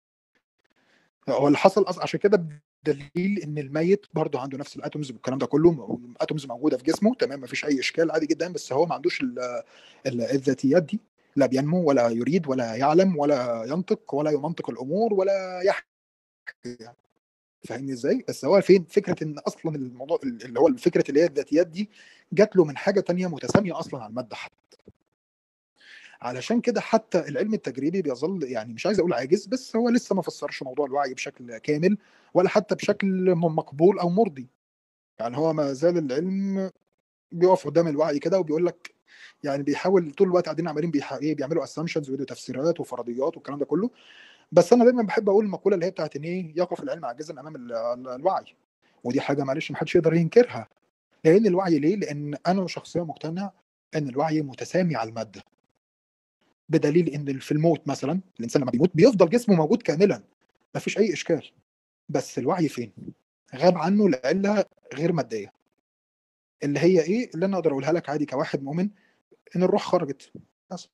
هو اللي حصل أصلا عشان كده بدليل ان الميت برضه عنده نفس الاتومز والكلام ده كله اتومز موجوده في جسمه تمام مفيش اي اشكال عادي جدا بس هو ما عندوش ال- ال- الذاتيات دي لا بينمو ولا يريد ولا يعلم ولا ينطق ولا يمنطق الامور ولا يحكي يعني فاهمني ازاي؟ بس هو فين فكره ان اصلا الموضوع اللي هو فكره اللي هي الذاتيات دي جات له من حاجه تانية متساميه اصلا على الماده حتى علشان كده حتى العلم التجريبي بيظل يعني مش عايز اقول عاجز بس هو لسه ما فسرش موضوع الوعي بشكل كامل ولا حتى بشكل م- مقبول او مرضي يعني هو ما زال العلم بيقف قدام الوعي كده وبيقول لك يعني بيحاول طول الوقت قاعدين عمالين بيح... ايه بيعملوا اسامبشنز ويدوا تفسيرات وفرضيات والكلام ده كله بس انا دايما بحب اقول المقوله اللي هي بتاعت ان ايه يقف العلم عاجزا امام ال- ال- الوعي ودي حاجه معلش ما حدش يقدر ينكرها لان الوعي ليه؟ لان انا شخصيا مقتنع ان الوعي متسامي على الماده بدليل ان في الموت مثلا الانسان لما بيموت بيفضل جسمه موجود كاملا ما فيش اي اشكال بس الوعي فين؟ غاب عنه لعله غير ماديه اللي هي ايه؟ اللي انا اقدر اقولها لك عادي كواحد مؤمن ان الروح خرجت بس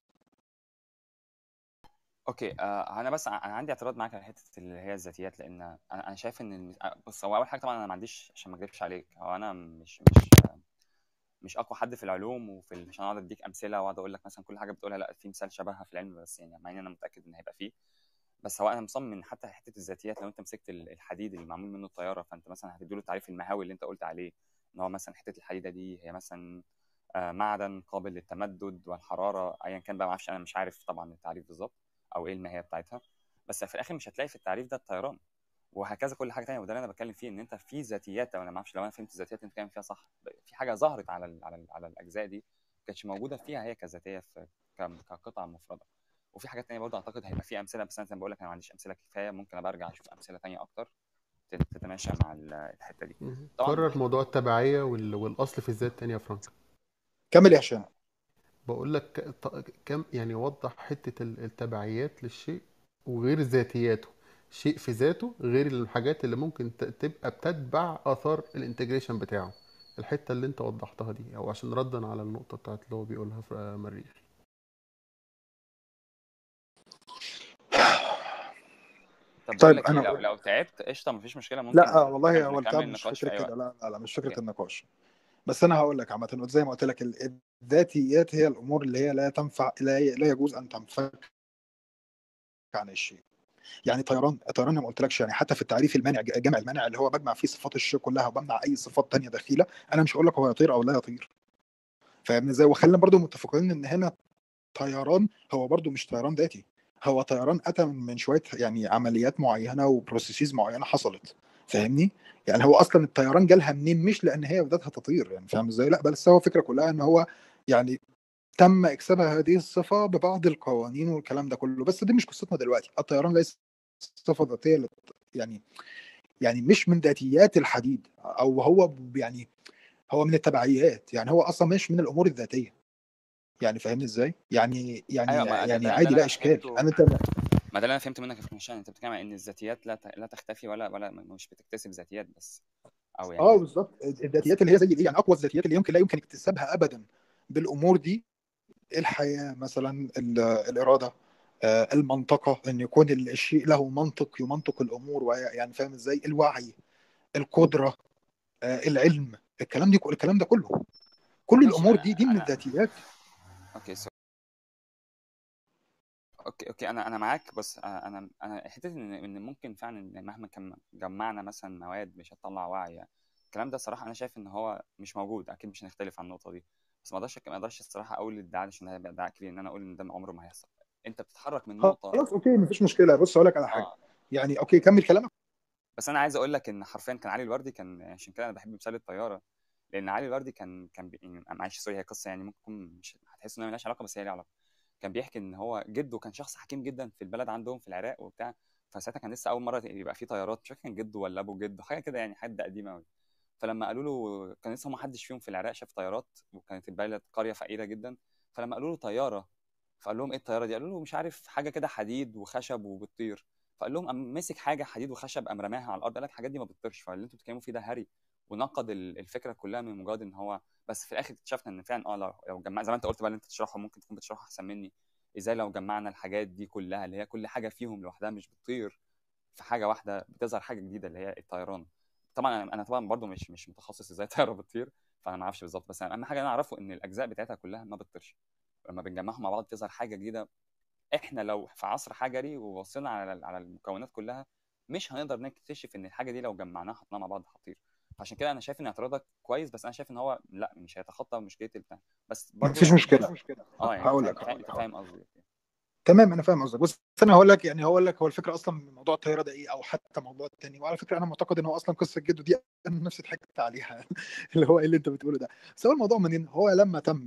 اوكي آه انا بس ع- انا عندي اعتراض معاك على حته اللي هي الذاتيات لان انا انا شايف ان الم- آه، بص هو اول حاجه طبعا انا ما عنديش عشان ما اكذبش عليك هو انا مش مش آه، مش اقوى حد في العلوم وفي ال- عشان اقعد اديك امثله واقعد اقول لك مثلا كل حاجه بتقولها لا في مثال شبهها في العلم بس يعني مع ان انا متاكد ان هيبقى فيه بس هو انا مصمم حتى حته الذاتيات لو انت مسكت ال- الحديد اللي معمول منه الطياره فانت مثلا هتديله التعريف المهوي اللي انت قلت عليه ان هو مثلا حته الحديده دي هي مثلا آه، معدن قابل للتمدد والحراره ايا كان بقى ما اعرفش انا مش عارف طبعا التعريف بالظبط او ايه الماهيه بتاعتها بس في الاخر مش هتلاقي في التعريف ده الطيران وهكذا كل حاجه تانية وده اللي انا بتكلم فيه ان انت في ذاتيات لو انا ما اعرفش لو انا فهمت الذاتيات اللي انت بتتكلم فيها صح في حاجه ظهرت على ال على ال على الاجزاء دي ما كانتش موجوده فيها هي كذاتيه في ك- كقطعه مفرده وفي حاجات تانية برضه اعتقد هيبقى في امثله بس انا زي ما بقول لك انا ما عنديش امثله كفايه ممكن ابقى ارجع اشوف امثله تانية اكتر تت- تتماشى مع ال- الحته دي طبعا كرر موضوع التبعية وال... والأصل في الذات تاني يا فرانك كمل يا هشام بقول لك ط- كم يعني وضح حتة ال- التبعيات للشيء وغير ذاتياته شيء في ذاته غير الحاجات اللي ممكن ت- تبقى بتتبع اثار الانتجريشن بتاعه الحته اللي انت وضحتها دي او عشان ردا على النقطه بتاعت اللي هو بيقولها في آه، مريخ طب بقول طيب لك ايه انا لو اقول لو تعبت قشطه مفيش مشكله ممكن لا آه، والله نكمل هو نكمل الكلام مش النقاش في فكره اي كده وقت لا لا لا مش اوكي فكره النقاش بس انا هقول لك عامه زي ما قلت لك ال- الذاتيات هي الامور اللي هي لا تنفع لا لا يجوز ان تنفك عن الشيء يعني طيران الطيران ما قلتلكش يعني حتى في التعريف المانع جمع المانع اللي هو بجمع فيه صفات الشيء كلها وبمنع اي صفات تانية دخيله انا مش هقول لك هو يطير او لا يطير فاهمني ازاي وخلينا برضو متفقين ان هنا طيران هو برضو مش طيران ذاتي هو طيران اتى من من شويه يعني عمليات معينه وبروسيسز معينه حصلت فاهمني يعني هو اصلا الطيران جالها منين مش لان هي بذاتها تطير يعني فاهم ازاي لا بس هو الفكره كلها ان هو يعني تم اكسابها هذه الصفه ببعض القوانين والكلام ده كله بس دي مش قصتنا دلوقتي الطيران ليس صفه ذاتيه للط- يعني يعني مش من ذاتيات الحديد او هو ب- يعني هو من التبعيات يعني هو اصلا مش من الامور الذاتيه يعني فاهمني ازاي يعني يعني ايوه ما ده, يعني ده, ده عادي اللي لا انا اشكال فهمته انا انت ما ده اللي انا فهمته منك يا فنشان انت بتتكلم عن ان الذاتيات لا ت- لا تختفي ولا ولا مش بتكتسب ذاتيات بس او اه يعني بالظبط الذاتيات اللي هي زي دي يعني اقوى الذاتيات اللي يمكن لا يمكن اكتسابها ابدا بالامور دي الحياه مثلا ال- الاراده آه، المنطقه ان يكون الشيء له منطق يمنطق الامور ويعني يعني فاهم ازاي الوعي القدره آه، العلم الكلام دي الكلام ده كله كل ماشي الامور انا دي دي من انا الذاتيات اوكي سوري اوكي اوكي انا انا معاك بس انا انا حته ان ان ممكن فعلا إن مهما كان جمعنا مثلا مواد مش هتطلع وعي يعني. الكلام ده صراحه انا شايف ان هو مش موجود اكيد مش هنختلف عن النقطه دي بس ما اقدرش ما اقدرش الصراحه اقول الادعاء عشان هيبقى ادعاء كبير ان انا اقول ان ده عمره ما هيحصل انت بتتحرك من نقطه خلاص اوكي مفيش مشكله بص اقول لك على حاجه اه يعني اوكي كمل كلامك بس انا عايز اقول لك ان حرفيا كان علي الوردي كان عشان كده انا بحب مثال الطياره لان علي الوردي كان كان بي... يعني معلش سوري هي قصه يعني ممكن تكون مش هتحس انها ملهاش علاقه بس هي ليها علاقه كان بيحكي ان هو جده كان شخص حكيم جدا في البلد عندهم في العراق وبتاع فساعتها كان لسه اول مره يبقى في طيارات مش فاكر كان جده ولا ابو جده حاجه كده يعني حد قديم قوي فلما قالوا له كان لسه ما حدش فيهم في العراق شاف طيارات وكانت البلد قريه فقيره جدا فلما قالوا له طياره فقال لهم ايه الطياره دي قالوا له مش عارف حاجه كده حديد وخشب وبتطير فقال لهم قام مسك حاجه حديد وخشب قام رماها على الارض قال لك الحاجات دي ما بتطيرش فاللي انتوا بتتكلموا فيه ده هري ونقد ال- الفكره كلها من مجرد ان هو بس في الاخر اكتشفنا ان فعلا اه لو لو جمع زي ما انت قلت بقى اللي انت تشرحه ممكن تكون بتشرحه احسن مني ازاي لو جمعنا الحاجات دي كلها اللي هي كل حاجه فيهم لوحدها مش بتطير في حاجه واحده بتظهر حاجه جديده اللي هي الطيران طبعا انا أنا طبعا برضو مش مش متخصص ازاي الطياره بتطير فانا ما اعرفش بالظبط بس اهم حاجه انا اعرفه ان الاجزاء بتاعتها كلها ما بتطيرش لما بنجمعهم مع بعض بتظهر حاجه جديده احنا لو في عصر حجري وبصينا على على المكونات كلها مش هنقدر نكتشف ان الحاجه دي لو جمعناها حطيناها مع بعض هتطير عشان كده انا شايف ان اعتراضك كويس بس انا شايف ان هو لا مش هيتخطى مشكله البتاع بس برضو مفيش لو مشكله اه يعني هقول انت لك فاهم انت فاهم قصدي تمام انا فاهم قصدك بس انا هقول لك يعني هقول لك هو الفكره اصلا من موضوع الطياره ده ايه او حتى موضوع التاني وعلى فكره انا معتقد ان هو اصلا قصه جده دي انا نفسي ضحكت عليها اللي هو ايه اللي انت بتقوله ده بس هو الموضوع منين هو لما تم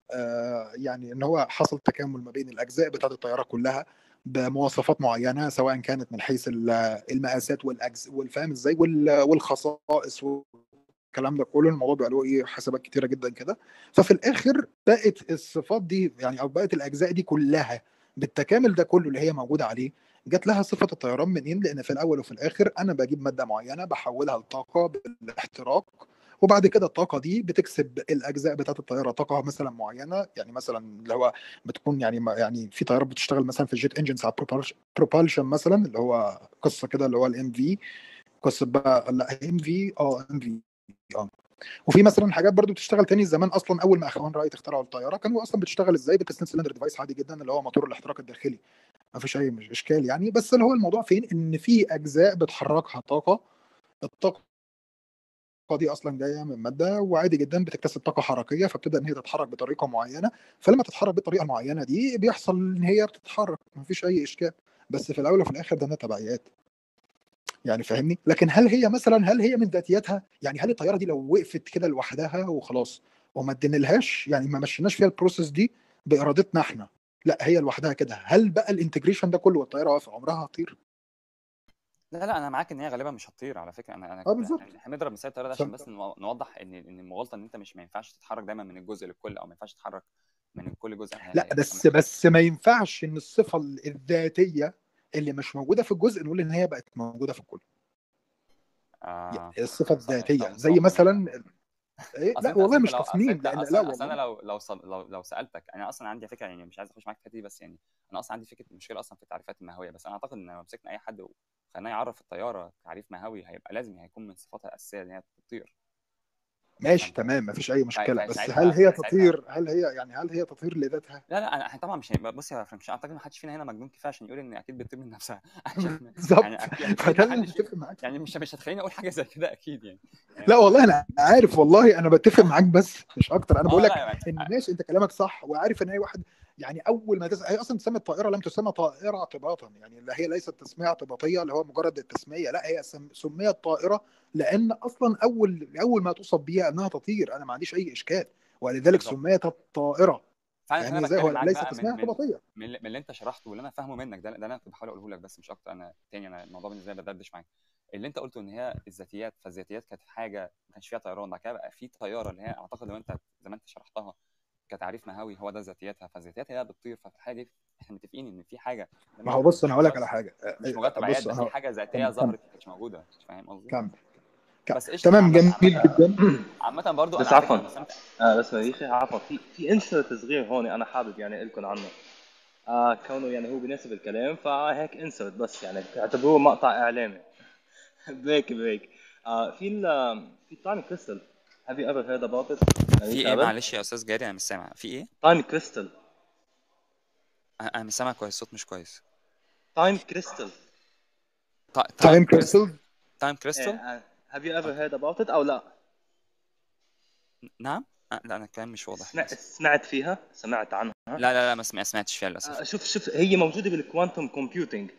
آه يعني ان هو حصل تكامل ما بين الاجزاء بتاعه الطياره كلها بمواصفات معينه سواء كانت من حيث ال- المقاسات والاجزاء والفهم ازاي وال- والخصائص والكلام ده كله الموضوع بيبقى له ايه حسابات كتيره جدا كده ففي الاخر بقت الصفات دي يعني او بقت الاجزاء دي كلها بالتكامل ده كله اللي هي موجوده عليه جات لها صفه الطيران منين؟ لان في الاول وفي الاخر انا بجيب ماده معينه بحولها لطاقه بالاحتراق وبعد كده الطاقه دي بتكسب الاجزاء بتاعه الطياره طاقه مثلا معينه يعني مثلا اللي هو بتكون يعني يعني في طيارات بتشتغل مثلا في الجيت انجنز على بروبالشن مثلا اللي هو قصه كده اللي هو الام في قصه بقى لا ام في اه ام في اه وفي مثلا حاجات برضو بتشتغل تاني زمان اصلا اول ما اخوان رايت اخترعوا الطياره كانوا اصلا بتشتغل ازاي بتسند سلندر ديفايس عادي جدا اللي هو موتور الاحتراق الداخلي ما فيش اي مش اشكال يعني بس اللي هو الموضوع فين ان في اجزاء بتحركها طاقه الطاقه دي اصلا جايه من ماده وعادي جدا بتكتسب طاقه حركيه فبتبدا ان هي تتحرك بطريقه معينه فلما تتحرك بالطريقه المعينه دي بيحصل ان هي بتتحرك ما فيش اي اشكال بس في الاول وفي الاخر ده تبعيات يعني فاهمني لكن هل هي مثلا هل هي من ذاتياتها يعني هل الطياره دي لو وقفت كده لوحدها وخلاص وما ادينالهاش يعني ما مشيناش فيها البروسيس دي بارادتنا احنا لا هي لوحدها كده هل بقى الانتجريشن ده كله والطياره واقفه عمرها هتطير لا لا انا معاك ان هي غالبا مش هتطير على فكره انا انا اه بالظبط احنا بنضرب مثال الطياره ده ف... عشان بس نو- نوضح ان ان المغالطه ان انت مش ما ينفعش تتحرك دايما من الجزء للكل او ما ينفعش تتحرك من كل جزء لا بس بس ما ينفعش ان الصفه الذاتيه اللي مش موجوده في الجزء نقول ان هي بقت موجوده في الكل آه الصفه ص- الذاتيه طب زي طب مثلا إيه اصل لا انت والله اصل انت مش لو اصل تصميم انت لان اصل لا اصل انا والله لو لو صل- لو لو سالتك انا اصلا عندي فكره يعني مش عايز اخش معاك في الحته دي بس يعني انا اصلا عندي فكره المشكله اصلا في التعريفات المهويه بس انا اعتقد ان لو مسكنا اي حد وخليناه يعرف الطياره تعريف مهوي هيبقى لازم هيكون من صفاتها الاساسيه ان هي بتطير ماشي فانت تمام مفيش اي ف- مشكله بس هل فساعتها هي ساعتها تطير هل هي يعني هل هي تطير لذاتها لا لا انا احنا طبعا مش هيبقى بص يا فرنك مش اعتقد ان محدش فينا هنا مجنون كفايه عشان يقول ان اكيد بتطير من نفسها عشان بالظبط يعني اكيد اكيد فده اللي محدش فينا متفق معاك يعني مش مش هتخليني اقول حاجه زي كده اكيد يعني يعني لا والله انا عارف والله انا بتفق معاك بس مش اكتر انا اه بقول لك لا يعني ان ماشي انت كلامك صح وعارف ان اي واحد يعني اول ما تس... هي اصلا تسمى الطائره لم تسمى طائره اعتباطا يعني اللي هي ليست تسميه اعتباطيه اللي هو مجرد التسميه لا هي سم... سميت طائره لان اصلا اول اول ما توصف بيها انها تطير انا ما عنديش اي اشكال ولذلك بالظبط سميت الطائره فانا انا يعني زي هو بتكلم معاك ليست بقى تسميه من من اعتباطيه من اللي من اللي انت شرحته واللي انا فاهمه منك ده ده انا كنت بحاول اقوله لك بس مش اكتر انا تاني انا الموضوع بالنسبه لي بدردش معاك اللي انت قلته ان هي الذاتيات فالذاتيات كانت حاجه ما كانش فيها طيران بعد كده بقى في طياره اللي هي اعتقد لو انت زي ما انت شرحتها كتعريف مهوي هو ده ذاتياتها فالذاتيات هي بتطير ففي الحاله دي احنا متفقين ان في حاجه ما هو مش بص انا مش هقول لك مجرد على حاجه مش مجرد تبعيات بص ده في انا حاجه ذاتيه كمل كمل ظهرت ما كانتش موجوده فاهم قصدي؟ كمل كمل. بس قشطه تمام عامه جميل عامه جدا عامه برضو بس انا على فكره عفوا انا مستمتع آه بس مديخي عفوا في في انسرت صغير هون انا حابب يعني لكم عنه آه كونه يعني هو بيناسب الكلام فهيك انسرت بس يعني اعتبروه مقطع اعلامي بريك بريك آه في ال في تايم كريستال have you ever heard about it في مديخي ايه قبل معلش يا استاذ جاري انا مش سامع في ايه؟ تايم كريستال انا أنا مش سامع كويس الصوت مش كويس تايم كريستال تايم تايم كريستال كريستال تايم ايه كريستال آه have you ever heard about it او لا نعم آه، لا انا الكلام مش واضح سمعت للاسف سمعت فيها سمعت عنها لا لا لا ما سمع- سمعتش فيها للاسف آه شوف شوف هي موجوده بالكوانتم كومبيوتينج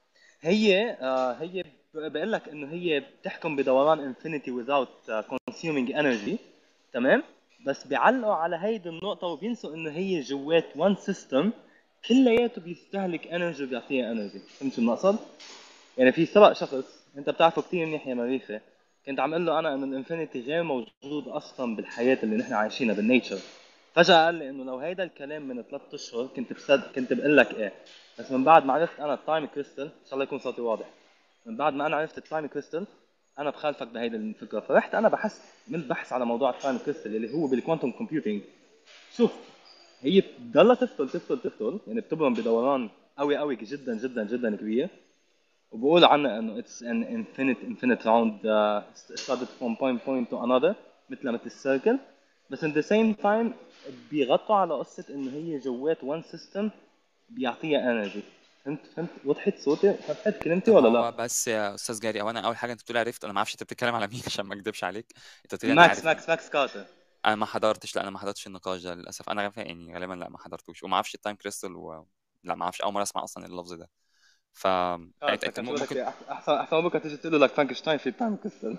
هي آه هي بقول لك انه هي بتحكم بدوران انفينيتي without uh, consuming energy تمام بس بيعلقوا على هيدي النقطة وبينسوا انه هي جوات وان سيستم كلياته بيستهلك انرجي وبيعطيها انرجي فهمت شو المقصد؟ يعني في سبق شخص انت بتعرفه كثير منيح يا مريخة كنت عم اقول له انا انه الانفينيتي غير موجود اصلا بالحياة اللي نحن عايشينها بالنيتشر فجأة قال لي انه لو هيدا الكلام من ثلاث اشهر كنت بصدق كنت بقول لك ايه بس من بعد ما عرفت انا التايم كريستال ان شاء الله يكون صوتي واضح من بعد ما انا عرفت التايم كريستال انا بخالفك بهيدي الفكره فرحت انا بحث عملت بحث على موضوع التايم كريستال اللي هو بالكوانتم كومبيوتينج شوف هي بتضلها تفتل تفتل تفتل يعني بتبرم بدوران قوي قوي جدا جدا جدا كبير وبقول عنها انه it's an infinite infinite round uh, started from point point to another مثل مثل السيركل بس in the same time بيغطوا على قصة انه هي جوات one system بيعطيها energy فهمت فهمت وضحت صوتي فتحت كلمتي طب ولا هو لا؟ بس يا استاذ جاري هو انا اول حاجه انت بتقول عرفت انا ما اعرفش انت بتتكلم على مين عشان ما اكدبش عليك انت بتقول انا ماكس عارف ماكس ماكس كارتر انا ما حضرتش لا انا ما حضرتش النقاش ده للاسف انا غالبا يعني غالبا لا ما حضرتوش وما اعرفش التايم كريستال و... لا ما اعرفش اول مره اسمع اصلا اللفظ ده ف انت خلص انت كان شو ممكن بدك إياه؟ احسن احسن بكره تيجي تقول له لك فرانكشتاين في تايم كريستال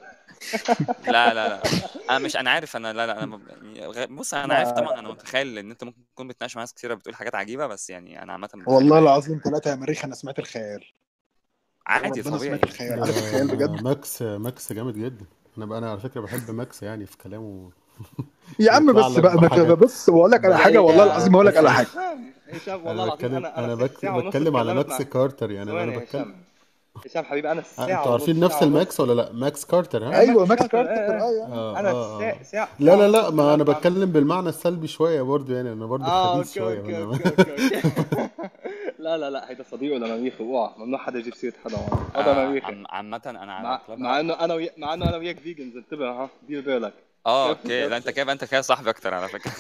لا لا لا انا مش انا عارف انا لا لا انا ب- يعني غ- بص انا عارف طبعا انا متخيل ان انت ممكن تكون بتناقش مع ناس كتيره بتقول حاجات عجيبه بس يعني انا عامه متخيل والله إن العظيم ثلاثة يا مريخ أنا سمعت الخيال عادي ربنا طبيعي سمعت الخيال عارف ده الخيال ده بجد ماكس ماكس جامد جدا انا بقى انا على فكره بحب ماكس يعني في كلامه يا عم بيطلع بس لك بقى ما بحاجات بص بقول لك على حاجة والله العظيم هقول لك على حاجة هشام هشام انا والله العظيم بتكلم انا انا انا س- بك... ساعه ونص بتكلم على تكلمت ماكس مع كارتر يعني انا ثواني انا يا بتكلم هشام هشام حبيبي انا آه، ساعه انتوا عارفين ونص نفس ساعه ونص الماكس ولا لا ماكس كارتر ها ايه أيوه ماكس ماكس كارتر كارتر ايه ايه أه يا اه انا اه ساعه اه ساعه لا ساعه لا ونص لا ما انا تكلمت مع بتكلم بالمعنى السلبي شويه برضه يعني انا برضه اه خبيث اوكي شويه اوكي انا اوكي اوكي اوكي لا لا لا هيدا صديق ولا مريخ اوعى ممنوع حدا يجيب سيره حدا معه هذا آه مريخي عم عامه انا على مع كلاب مع انه انا ويا... مع انه انا وياك فيجنز انتبه ها دير بالك اه كيف اوكي لا كيف انت كده انت كده صاحبي اكتر على فكره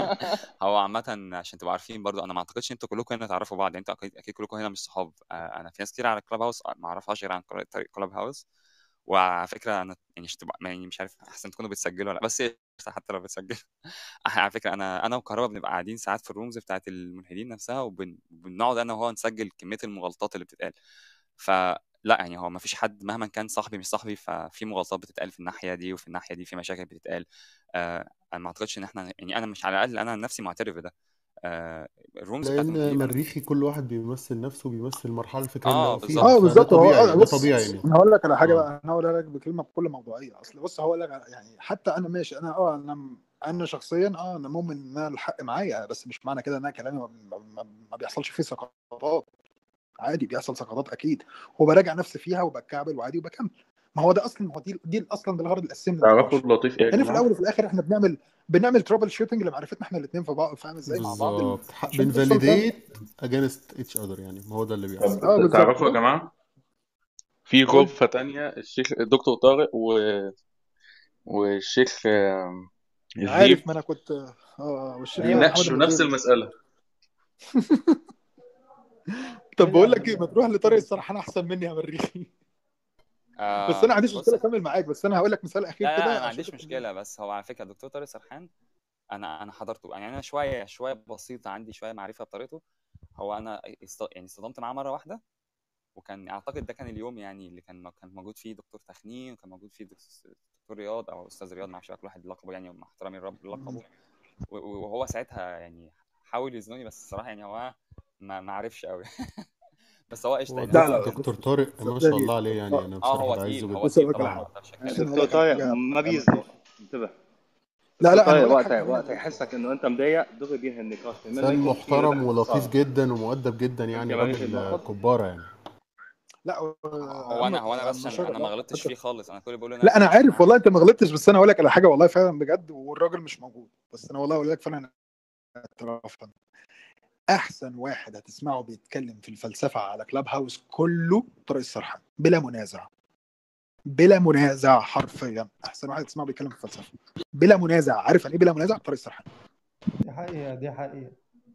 هو عامه عشان تبقوا عارفين برضو انا ما اعتقدش انتوا كلكم هنا تعرفوا بعض انتوا اكيد اكيد كلكم هنا مش صحاب آه، انا في ناس كتير على كلاب هاوس ما اعرفهاش غير عن طريق كلاب هاوس وعلى فكره انا يعني مش تبقى يعني مش عارف احسن تكونوا بتسجلوا ولا لا بس قشطة حتى لو بتسجل على فكره انا انا وكهربا بنبقى قاعدين ساعات في الرومز بتاعت الملحدين نفسها وبنقعد انا وهو نسجل كميه المغالطات اللي بتتقال فلا يعني هو ما فيش حد مهما كان صاحبي مش صاحبي ففي مغالطات بتتقال في الناحيه دي وفي الناحيه دي في مشاكل بتتقال آه انا ما اعتقدش ان احنا يعني انا مش على الاقل انا عن نفسي معترف بده آه الرومز بتاعت لان الملحدين مريخي كل واحد بيمثل نفسه بيمثل المرحله الفكريه اللي اه هو بالظبط فيها اه فده بالظبط هو طبيعي آه، ده بص طبيعي يعني انا هقول لك على حاجه اه بقى انا هقول لك بكلمه بكل موضوعيه اصل بص هقول لك على- يعني حتى انا ماشي انا اه انا انا شخصيا اه انا مؤمن ان انا الحق معايا بس مش معنى كده ان انا كلامي ما, ما, ما بيحصلش فيه سقطات عادي بيحصل سقطات اكيد وبراجع نفسي فيها وبتكعبل وعادي وبكمل ما هو ده اصلا ما هو دي دي اصلا ده الغرض الاساسي من تعرفوا النقاش اللطيف ايه يا يعني في جماعه الاول وفي الاخر احنا بنعمل بنعمل ترابل شوتنج لمعرفتنا احنا الاثنين في بعض فاهم ازاي مع بعض ال- بالظبط ح- عشان توصل فاهم بنفاليديت against each other يعني ما هو ده اللي بيحصل طب اه بالظبط تعرفوا يا اه جماعه في قول غرفه تانية الشيخ الدكتور طارق و... والشيخ آم، الزيب عارف ما انا كنت اه والشيخ محمد بيناقشوا نفس المدير المساله طب بقول لك ايه ما تروح لطارق السرحان احسن مني يا مريخي بس انا آه ما عنديش بص مشكله اكمل معاك بس انا هقول لك مثال اخير لا لا انا كده ما عشان عنديش تفهم مشكله بس هو على فكره الدكتور طارق سرحان انا انا حضرته يعني انا شويه شويه بسيطه عندي شويه معرفه بطريقته هو انا است... يعني اصطدمت معاه مره واحده وكان اعتقد ده كان اليوم يعني اللي كان كان موجود فيه دكتور تخنين وكان موجود فيه دكتور دكتور رياض او استاذ رياض ما اعرفش بقى كل واحد لقبه يعني مع احترامي الرب لقبه و- و- وهو ساعتها يعني حاول يزنوني بس الصراحه يعني هو ما ما عرفش قوي بس هو قشطه هو يعني لا هو لا دكتور طارق ما شاء صدقني الله عليه يعني انا اه بصراحه هو بعزه تقيل هو جدا بص تقيل اقول لك على طبعا حاجه ما اقدرش عشان اتكلم اقول دكتور لك على طارق حاجه ما أنا- بيزنق انتبه لا دكتور لا انا طارق بقول لك وقت حاجه وقت مهمه يحسك انه انت مضايق دغري بينهي النقاش بما انه انسان يكون في محترم ردة ولطيف اتصال جدا ومؤدب جدا انت يعني مريخ راجل المخض كبارة يعني لا هو آه، انا اما هو انا بس اما عشان شرف انا ما لا غلطتش فيه خالص انا كل اللي بقوله ان انا لا انا اتناقشت عارف معاه والله انت ما غلطتش بس انا هقول لك على حاجه والله فعلا بجد والراجل مش موجود بس انا والله اقول لك فعلا اعترافا احسن واحد هتسمعه بيتكلم في الفلسفه على كلاب هاوس كله طارق السرحان بلا منازع بلا منازع حرفيا احسن واحد تسمعه بيتكلم في الفلسفه بلا منازع عارف يعني ايه بلا منازع طارق السرحان دي حقيقة دي حقيقة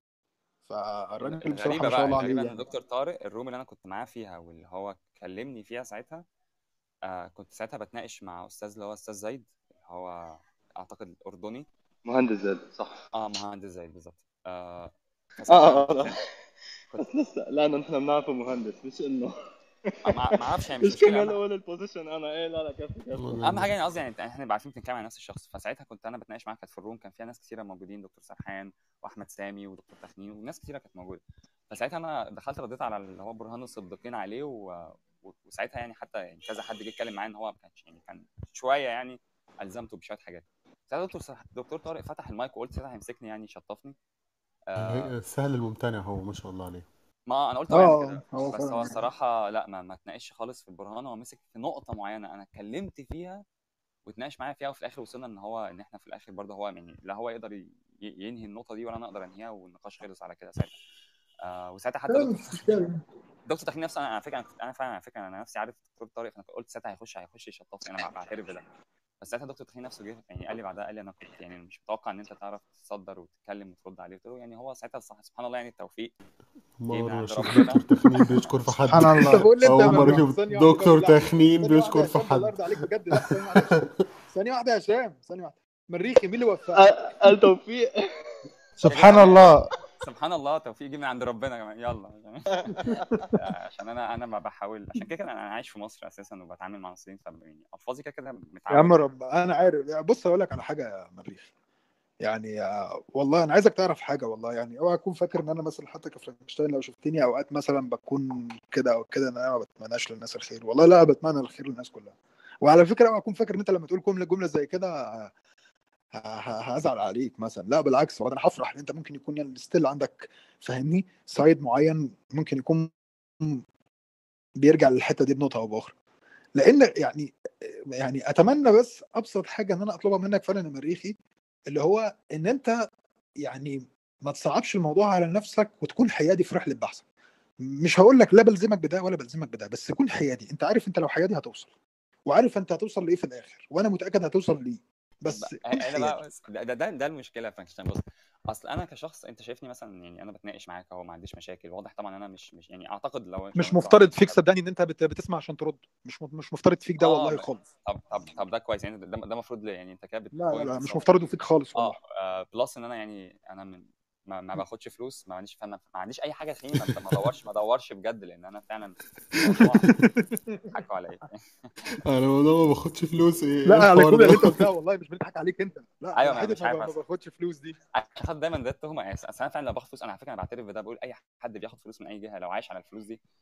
فالراجل بصراحه غريبه ما شاء بقى الله عليه غريبه ان يعني دكتور طارق الروم اللي انا كنت معاه فيها واللي هو كلمني فيها ساعتها آه كنت ساعتها بتناقش مع استاذ اللي هو استاذ زايد اللي هو اعتقد اردني مهندس زاد صح اه مهندس زايد بالظبط آه اه فساعتها اه اه كنت بس كنت لسه لا نحن بنعرفه مهندس مش انه ما ما اعرفش يعني مش مش كان مشكله اهم الاول البوزيشن انا ايه لا لا كفي كفي اهم حاجه يعني قصدي يعني احنا نبقى عارفين بنتكلم عن نفس الشخص فساعتها كنت انا بتناقش معاه كانت في الروم كان فيها ناس كثيره موجودين دكتور سرحان واحمد سامي ودكتور تخنين وناس كثيره كانت موجوده فساعتها انا دخلت رديت على اللي هو برهان الصديقين عليه و... و- وساعتها يعني حتى يعني كذا حد جه يتكلم معايا ان هو ما كانش يعني كان شويه يعني الزمته بشويه حاجات ساعتها دكتور سرح... دكتور طارق فتح المايك وقلت ساعتها هيمسكني يعني يشطفني آه سهل الممتنع هو ما شاء الله عليه ما انا قلت هو يعمل اه كده هو بس هو فعلا الصراحه لا ما ما اتناقش خالص في البرهان هو مسك في نقطه معينه انا اتكلمت فيها واتناقش معايا فيها وفي الاخر وصلنا ان هو ان احنا في الاخر برضه هو يعني لا هو يقدر ي- ينهي النقطه دي ولا انا اقدر انهيها والنقاش خلص على كده ساعتها آه وساعتها حتى لا دكتور مش مشكله دكتور تخين نفسه انا على فكره انا كنت انا فعلا على فكره انا نفسي عارف دكتور طارق فانا قلت ساعتها هيخش هيخش يشطفني انا بعترف بده بس ساعتها دكتور تخين نفسه جه يعني قال لي بعدها قال لي انا كنت يعني مش متوقع ان انت تعرف تصدر وتتكلم وترد عليه قلت له يعني هو ساعتها صح سبحان الله يعني التوفيق جه من مرة عند اشوف ربنا دكتور تخنين بيشكر في حد سبحان طب الله قول لي انت يا اول مرة ممدوح اشوف ثانيه واحده دكتور بالله تخنين ثانيه واحده بيشكر يا في هشام حد بالله يرضى عليك بجد لا ثانيه واحده يا هشام ثانيه واحده يا هشام ثانيه واحده مريخي مين اللي وفقك؟ التوفيق يا سبحان جدعان الله سبحان الله توفيق جه من عند ربنا كمان يلا عشان انا انا ما بحاول عشان كده كده انا عايش في مصر اساسا وبتعامل مع مصريين ف يعني الفاظي كده كده يا عم متعود رب انا عارف يعني بص اقول لك على حاجه يا مريخ يعني آه، والله انا عايزك تعرف حاجه والله يعني اوعى تكون فاكر ان انا مثلا حتى كفرانكشتاين لو شفتني اوقات مثلا بكون كده او كده ان انا ما بتمناش للناس الخير والله لا بتمنى الخير للناس كلها وعلى فكره اوعى تكون فاكر ان انت لما تقول جمله جمله زي كده آه، ه- ه- هزعل عليك مثلا لا بالعكس والله انا هفرح ان انت ممكن يكون يعني ستيل عندك فاهمني سايد معين ممكن يكون بيرجع للحته دي بنقطه او باخرى لان يعني يعني اتمنى بس ابسط حاجه ان انا اطلبها منك فعلا يا مريخي اللي هو ان انت يعني ما تصعبش الموضوع على نفسك وتكون حيادي في رحله بحثك مش هقول لك لا بلزمك بده ولا بلزمك بده بس كون حيادي انت عارف انت لو حيادي هتوصل وعارف انت هتوصل لايه في الاخر وانا متاكد هتوصل ليه بس بقى- كون انا حيادي بقى بس ده ده, ده, ده المشكله يا فرانكشتاين بص اصل انا كشخص انت شايفني مثلا يعني انا بتناقش معاك اهو ما عنديش مشاكل واضح طبعا انا مش مش يعني اعتقد لو لو مش انت مفترض فيك صدقني ان انت بت- بتسمع عشان ترد مش م- مش مفترض فيك ده اه والله ب- خالص طب طب طب ده كويس يعني ده ده المفروض ليه يعني انت كده لا لا لا بتبوينت مش مفترض فيك خالص اه والله آه، بلس ان انا يعني انا من ما, ما باخدش فلوس ما عنديش فما ما عنديش اي حاجه تخليني ما ما ادورش ما ادورش بجد لان انا فعلا الموضوع حكوا عليا انا والله ما باخدش فلوس ايه لا إيه على الحوار الجمله اللي انت ده قلتها والله مش بنضحك عليك انت لا ايوه على ما انا حته مش ما عارف ب- ما أصلا. باخدش فلوس دي عشان خاطر دايما ده التهمه يعني اصل انا فعلا لو باخد فلوس انا على فكره انا بعترف بده بقول اي حد بياخد فلوس من اي جهه لو عايش على الفلوس دي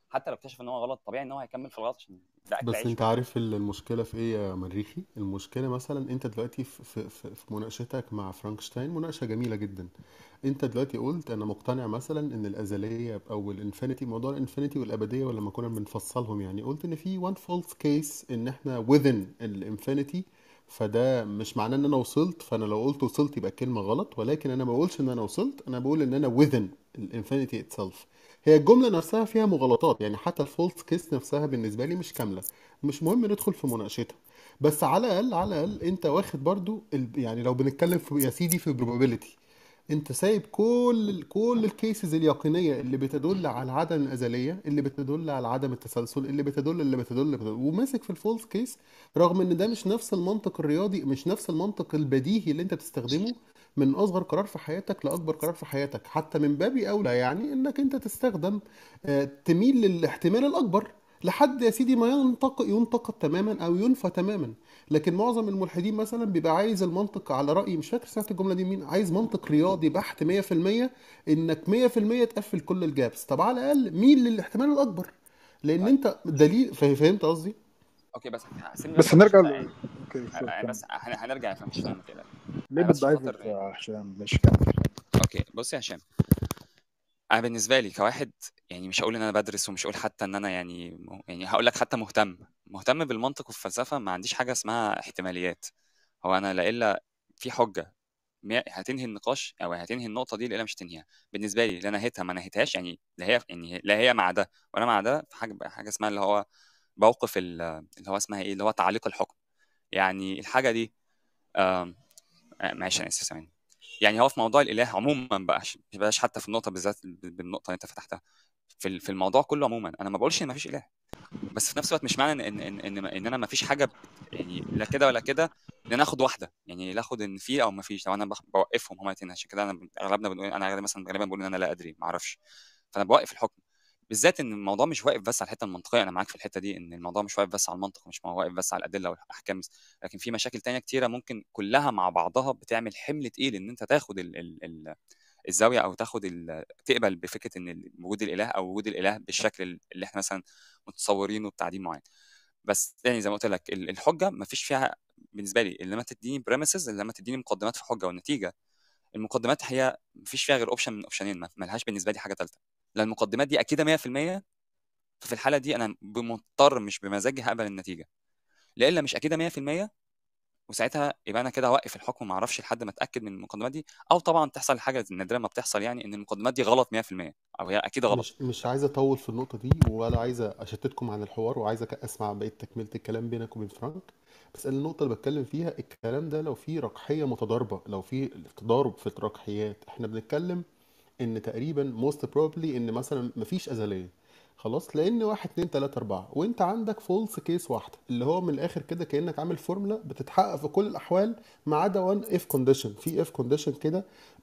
حتى لو اكتشف ان هو غلط طبيعي ان هو هيكمل في الغلط عشان ده اكل بس عيش انت عارف ال- المشكلة في ايه يا مريخي المشكلة مثلا انت دلوقتي في, في, في في مناقشتك مع فرانكشتاين مناقشة جميلة جدا انت دلوقتي قلت انا مقتنع مثلا ان الازلية او الانفينيتي موضوع الانفينيتي والابدية ولما كنا بنفصلهم يعني قلت ان في one false case ان احنا within الانفينيتي فده مش معناه ان انا وصلت فانا لو قلت وصلت يبقى الكلمة غلط ولكن انا ما بقولش ان انا وصلت انا بقول ان انا within الانفينيتي itself هي الجملة نفسها فيها مغالطات يعني حتى الفولس كيس نفسها بالنسبة لي مش كاملة مش مهم ندخل في مناقشتها بس على الأقل على الأقل أنت واخد برضو ال... يعني لو بنتكلم في يا سيدي في probability أنت سايب كل كل الكيسز اليقينية اللي بتدل على عدم الأزلية اللي بتدل على عدم التسلسل اللي بتدل اللي بتدل, اللي بتدل وماسك في الفولس كيس رغم ان ده مش نفس المنطق الرياضي مش نفس المنطق البديهي اللي انت بتستخدمه من اصغر قرار في حياتك لاكبر قرار في حياتك حتى من باب اولى يعني انك انت تستخدم آه، تميل للاحتمال الاكبر لحد يا سيدي ما ينطق ينتقد تماما او ينفى تماما لكن معظم الملحدين مثلا بيبقى عايز المنطق على رايي مش فاكر سمعت الجمله دي مين عايز منطق رياضي بحت 100% انك 100% تقفل كل الجابس طب على الاقل ميل للاحتمال الاكبر لان انت دليل فا- فهمت قصدي اوكي بس سيبني بس بس نرجع عشان ل... اوكي يعني كمل. بس هن- هنرجع يا مش فاهم كده ليه انا بس عشان بتضايق خاطر يا هشام مش كمل اوكي بص يا هشام انا بالنسبه لي كواحد يعني مش هقول ان انا بدرس ومش هقول حتى ان انا يعني م- يعني هقول لك حتى مهتم مهتم بالمنطق والفلسفه ما عنديش حاجه اسمها احتماليات هو انا لا الا في حجه مية- هتنهي النقاش او هتنهي النقطه دي لا مش تنهيها بالنسبه لي لا نهيتها ما نهيتهاش يعني لا هي يعني لا هي مع ده ولا مع ده في حاجه حاجه اسمها اللي هو موقف ال- اللي هو اسمها ايه اللي هو تعليق الحكم يعني الحاجه دي آم، آه، معلش انا اسف ثواني يعني هو في موضوع الاله عموما بقى عشان ما يبقاش حتى في النقطه بالذات بالنقطه اللي انت فتحتها في ال- في الموضوع كله عموما انا ما بقولش ان ما فيش اله بس في نفس الوقت مش معنى ان ان ان, إن انا ما فيش حاجه ب- يعني لا كده ولا كده ان انا اخد واحده يعني لا اخد ان في او ما فيش لو انا بخ- بوقفهم هما الاثنين عشان كده انا ب- اغلبنا بنقول انا غالبا مثلا غالبا بقول ان انا لا ادري ما اعرفش فانا بوقف الحكم بالذات ان الموضوع مش واقف بس على الحته المنطقيه انا معاك في الحته دي ان الموضوع مش واقف بس على المنطق مش واقف بس على الادله والاحكام لكن في مشاكل تانية كتيره ممكن كلها مع بعضها بتعمل حمل تقيل ان انت تاخد ال ال ال الزاويه او تاخد ال- تقبل بفكره ان وجود الاله او وجود الاله بالشكل اللي احنا مثلا متصورينه بتعديل معين بس تاني زي ما قلت لك ال- الحجه ما فيش فيها بالنسبه لي لما تديني بريمسز لما تديني مقدمات في حجه والنتيجه المقدمات هي ما فيش فيها غير اوبشن من اوبشنين ما ما لهاش بالنسبه لي حاجه ثالثه لان المقدمات دي اكيده 100% ففي الحاله دي انا بمضطر مش بمزاجي هقبل النتيجه لا مش اكيده 100% وساعتها يبقى انا كده اوقف الحكم ما اعرفش لحد ما اتاكد من المقدمات دي او طبعا تحصل الحاجه النادره ما بتحصل يعني ان المقدمات دي غلط 100% او هي اكيد غلط مش مش عايز اطول في النقطة دي ولا عايز اشتتكم عن الحوار وعايز أك- اسمع بقية تكملة الكلام بينك وبين فرانك بس أنا النقطة اللي بتكلم فيها الكلام ده لو في رقحية متضاربة لو في تضارب في الرقحيات احنا بنتكلم ان تقريبا most probably ان مثلا مفيش ازليه خلاص لان واحد اتنين تلاته اربعه وانت عندك فولس كيس واحده اللي هو من الاخر كده كانك عامل فورمولا بتتحقق في كل الاحوال ما عدا وان اف كونديشن في اف كونديشن كده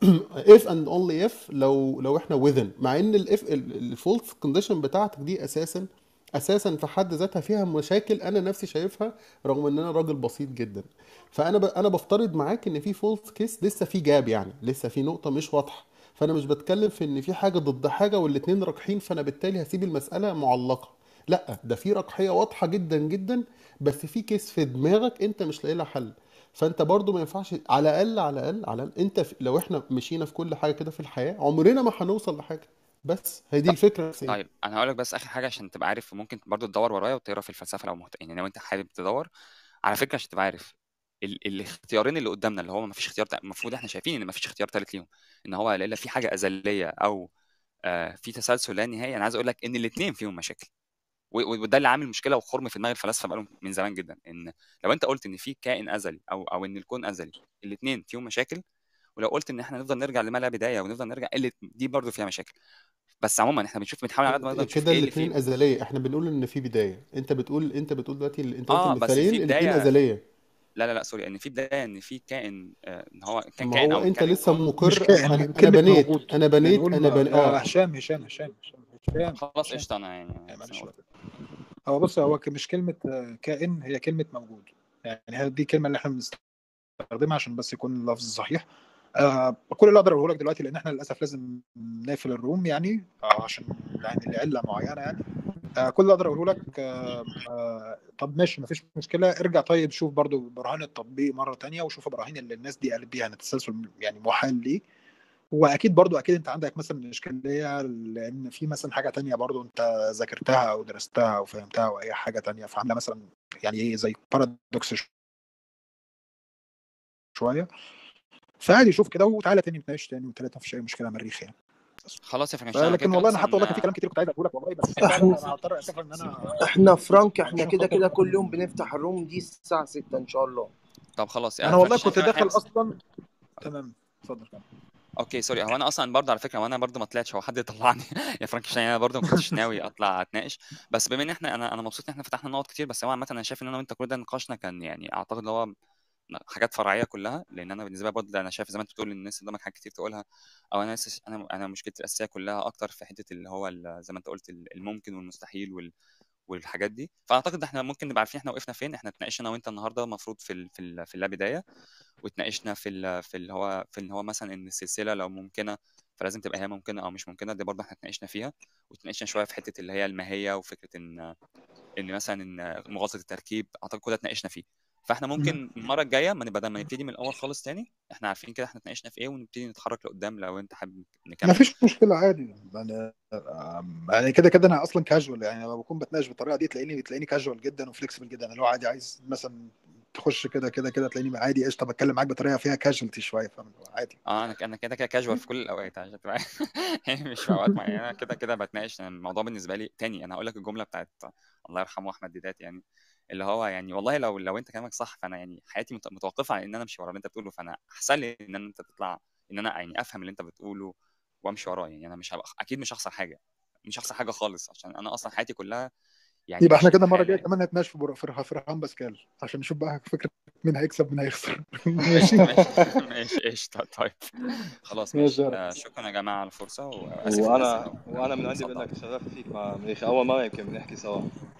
اف اند اونلي اف لو لو احنا within مع ان الاف الفولس كونديشن بتاعتك دي اساسا اساسا في حد ذاتها فيها مشاكل انا نفسي شايفها رغم ان انا راجل بسيط جدا فانا ب... انا بفترض معاك ان في فولس كيس لسه في جاب يعني لسه في نقطه مش واضحه فانا مش بتكلم في ان في حاجه ضد حاجه والاتنين راجحين فانا بالتالي هسيب المساله معلقه لا ده في رقحيه واضحه جدا جدا بس في كيس في دماغك انت مش لاقي لها حل فانت برضو ما ينفعش على الاقل على الاقل على الاقل انت في... لو احنا مشينا في كل حاجه كده في الحياه عمرنا ما هنوصل لحاجه بس هي دي الفكره الأساسية. طيب انا هقول لك بس اخر حاجه عشان تبقى عارف وممكن برضو تدور ورايا وتقرا في الفلسفه لو مهتم يعني لو انت حابب تدور على فكره عشان تبقى عارف ال... الاختيارين اللي قدامنا اللي هو ما فيش اختيار تا- المفروض احنا شايفين ان ما فيش اختيار ثالث ليهم ان هو لا الا في حاجه ازليه او آه في تسلسل لا نهائي انا عايز اقول لك ان الاثنين فيهم مشاكل و- و- وده اللي عامل مشكله وخرم في دماغ الفلاسفه بقالهم من زمان جدا ان لو انت قلت ان في كائن ازلي او او ان الكون ازلي الاثنين فيهم مشاكل ولو قلت ان احنا نفضل نرجع لما لا بدايه ونفضل نرجع اللي دي برضو فيها مشاكل بس عموما احنا بنشوف بنحاول على قد ما نقدر نشوف كده ايه اللي فيه الاثنين ازليه احنا بنقول ان في بدايه انت بتقول انت بتقول دلوقتي ال- انت قلت اه بس المثالين في الاثنين بدايه ازليه لا لا لا سوري ان في بدايه ان في كائن آه، ان هو كان ما كائن هو او انت كان لسه الكون مش مقر كائن انا انا كلمة بنيت موجود انا بنيت بنقول انا ما... بن... يا اه هشام هشام هشام هشام هشام خلاص هشام قشطه انا يعني يعني بس معلش انا قلت هو بص هو ك- مش كلمة آه، كائن هي كلمة موجود يعني هي دي الكلمة اللي احنا بنستخدمها عشان بس يكون اللفظ صحيح آه كل اللي اقدر اقوله لك دلوقتي لان احنا للاسف لازم نقفل الروم يعني آه عشان يعني لعلة معينة يعني آه، كل اللي اقدر اقوله لك آه، آه، طب ماشي مفيش مشكله ارجع طيب شوف برضو برهان التطبيق مره تانية وشوف البراهين اللي الناس دي قالت بيها ان التسلسل يعني محال ليه واكيد برضو اكيد انت عندك مثلا اشكاليه لان في مثلا حاجه تانية برضو انت ذاكرتها او درستها او فهمتها او اي حاجه تانية فعامله مثلا يعني ايه زي بارادوكس شويه فعادي شوف كده وتعالى تاني نتناقش تاني وتلاته مفيش اي مشكله مريخ يعني خلاص يا فرنكشتاين انا لكن كده والله انا اصلا حتى والله كان في آه، كلام كتير كنت عايز اقوله لك والله بس فعلا احنا انا هضطر اسف ان انا احنا فرانك احنا عشان كده خاطر كده كل يوم بنفتح الروم دي الساعة 6 ان شاء الله طب خلاص يا انا والله فرنكشتاين كنت كمان داخل احنا اصلا تمام اتفضل كمل اوكي سوري هو انا اصلا برضه على فكره وانا برضه ما طلعتش هو حد يطلعني يا فرانكشتاين انا برضه ما كنتش ناوي اطلع اتناقش بس بما ان احنا انا انا مبسوط ان احنا فتحنا نقط كتير بس هو عامه انا شايف ان انا وانت كل ده نقاشنا كان يعني اعتقد ان هو حاجات فرعيه كلها لان انا بالنسبه لي برضه انا شايف زي ما انت بتقول ان الناس قدامك حاجات كتير تقولها او انا لسه انا انا مشكلتي الاساسيه كلها اكتر في حته اللي هو ال- زي ما انت قلت ال- الممكن والمستحيل وال والحاجات دي فاعتقد احنا ممكن نبقى عارفين احنا وقفنا فين احنا اتناقشنا انا وانت النهارده المفروض في ال في ال في اللا بدايه واتناقشنا في ال في اللي هو في ان هو مثلا ان السلسله لو ممكنه فلازم تبقى هي ممكنه او مش ممكنه دي برضه احنا اتناقشنا فيها واتناقشنا شويه في حته اللي هي الماهيه وفكره ان ان مثلا ان مغالطه التركيب اعتقد كل ده اتناقشنا فيه فاحنا ممكن المره الجايه ما نبقى بدل ما نبتدي من الاول خالص تاني احنا عارفين كده احنا اتناقشنا في ايه ونبتدي نتحرك لقدام لو انت حابب نكمل مفيش مشكله عادي انا يعني كده كده انا اصلا كاجوال يعني لما بكون بتناقش بالطريقه دي تلاقيني تلاقيني كاجوال جدا وفليكسبل جدا اللي هو عادي عايز مثلا تخش كده كده كده تلاقيني عادي قشطه بتكلم معاك بطريقه فيها كاجوالتي شويه فاهم اللي هو عادي اه انا انا كده كده كاجوال في كل الاوقات عشان تبقى يعني مش في اوقات معينه كده كده بتناقش أنا الموضوع بالنسبه لي تاني انا هقول لك الجمله بتاعت الله يرحمه احمد ديدات يعني اللي هو يعني والله لو لو انت كلامك صح فانا يعني حياتي مت- متوقفه على ان انا امشي ورا اللي انت بتقوله فانا احسن لي ان انت تطلع ان انا يعني افهم اللي انت بتقوله وامشي وراه يعني انا مش هبقى اكيد مش هخسر حاجه مش هخسر حاجه خالص عشان انا اصلا حياتي كلها يعني يبقى احنا ماشيه كده المره بحاله الجايه يعني كمان نتناقش في بر- في في رهان باسكال عشان نشوف بقى فكره مين هيكسب مين هيخسر ماشي ماشي ماشي قشطه طيب خلاص ماشي ماشي يا رب آه شكرا يا جماعه على الفرصه واسف للناس وانا لو وانا من لو عندي بقول صدعت لك شرفت فيك مع مريخ اول مره يمكن بنحكي سوا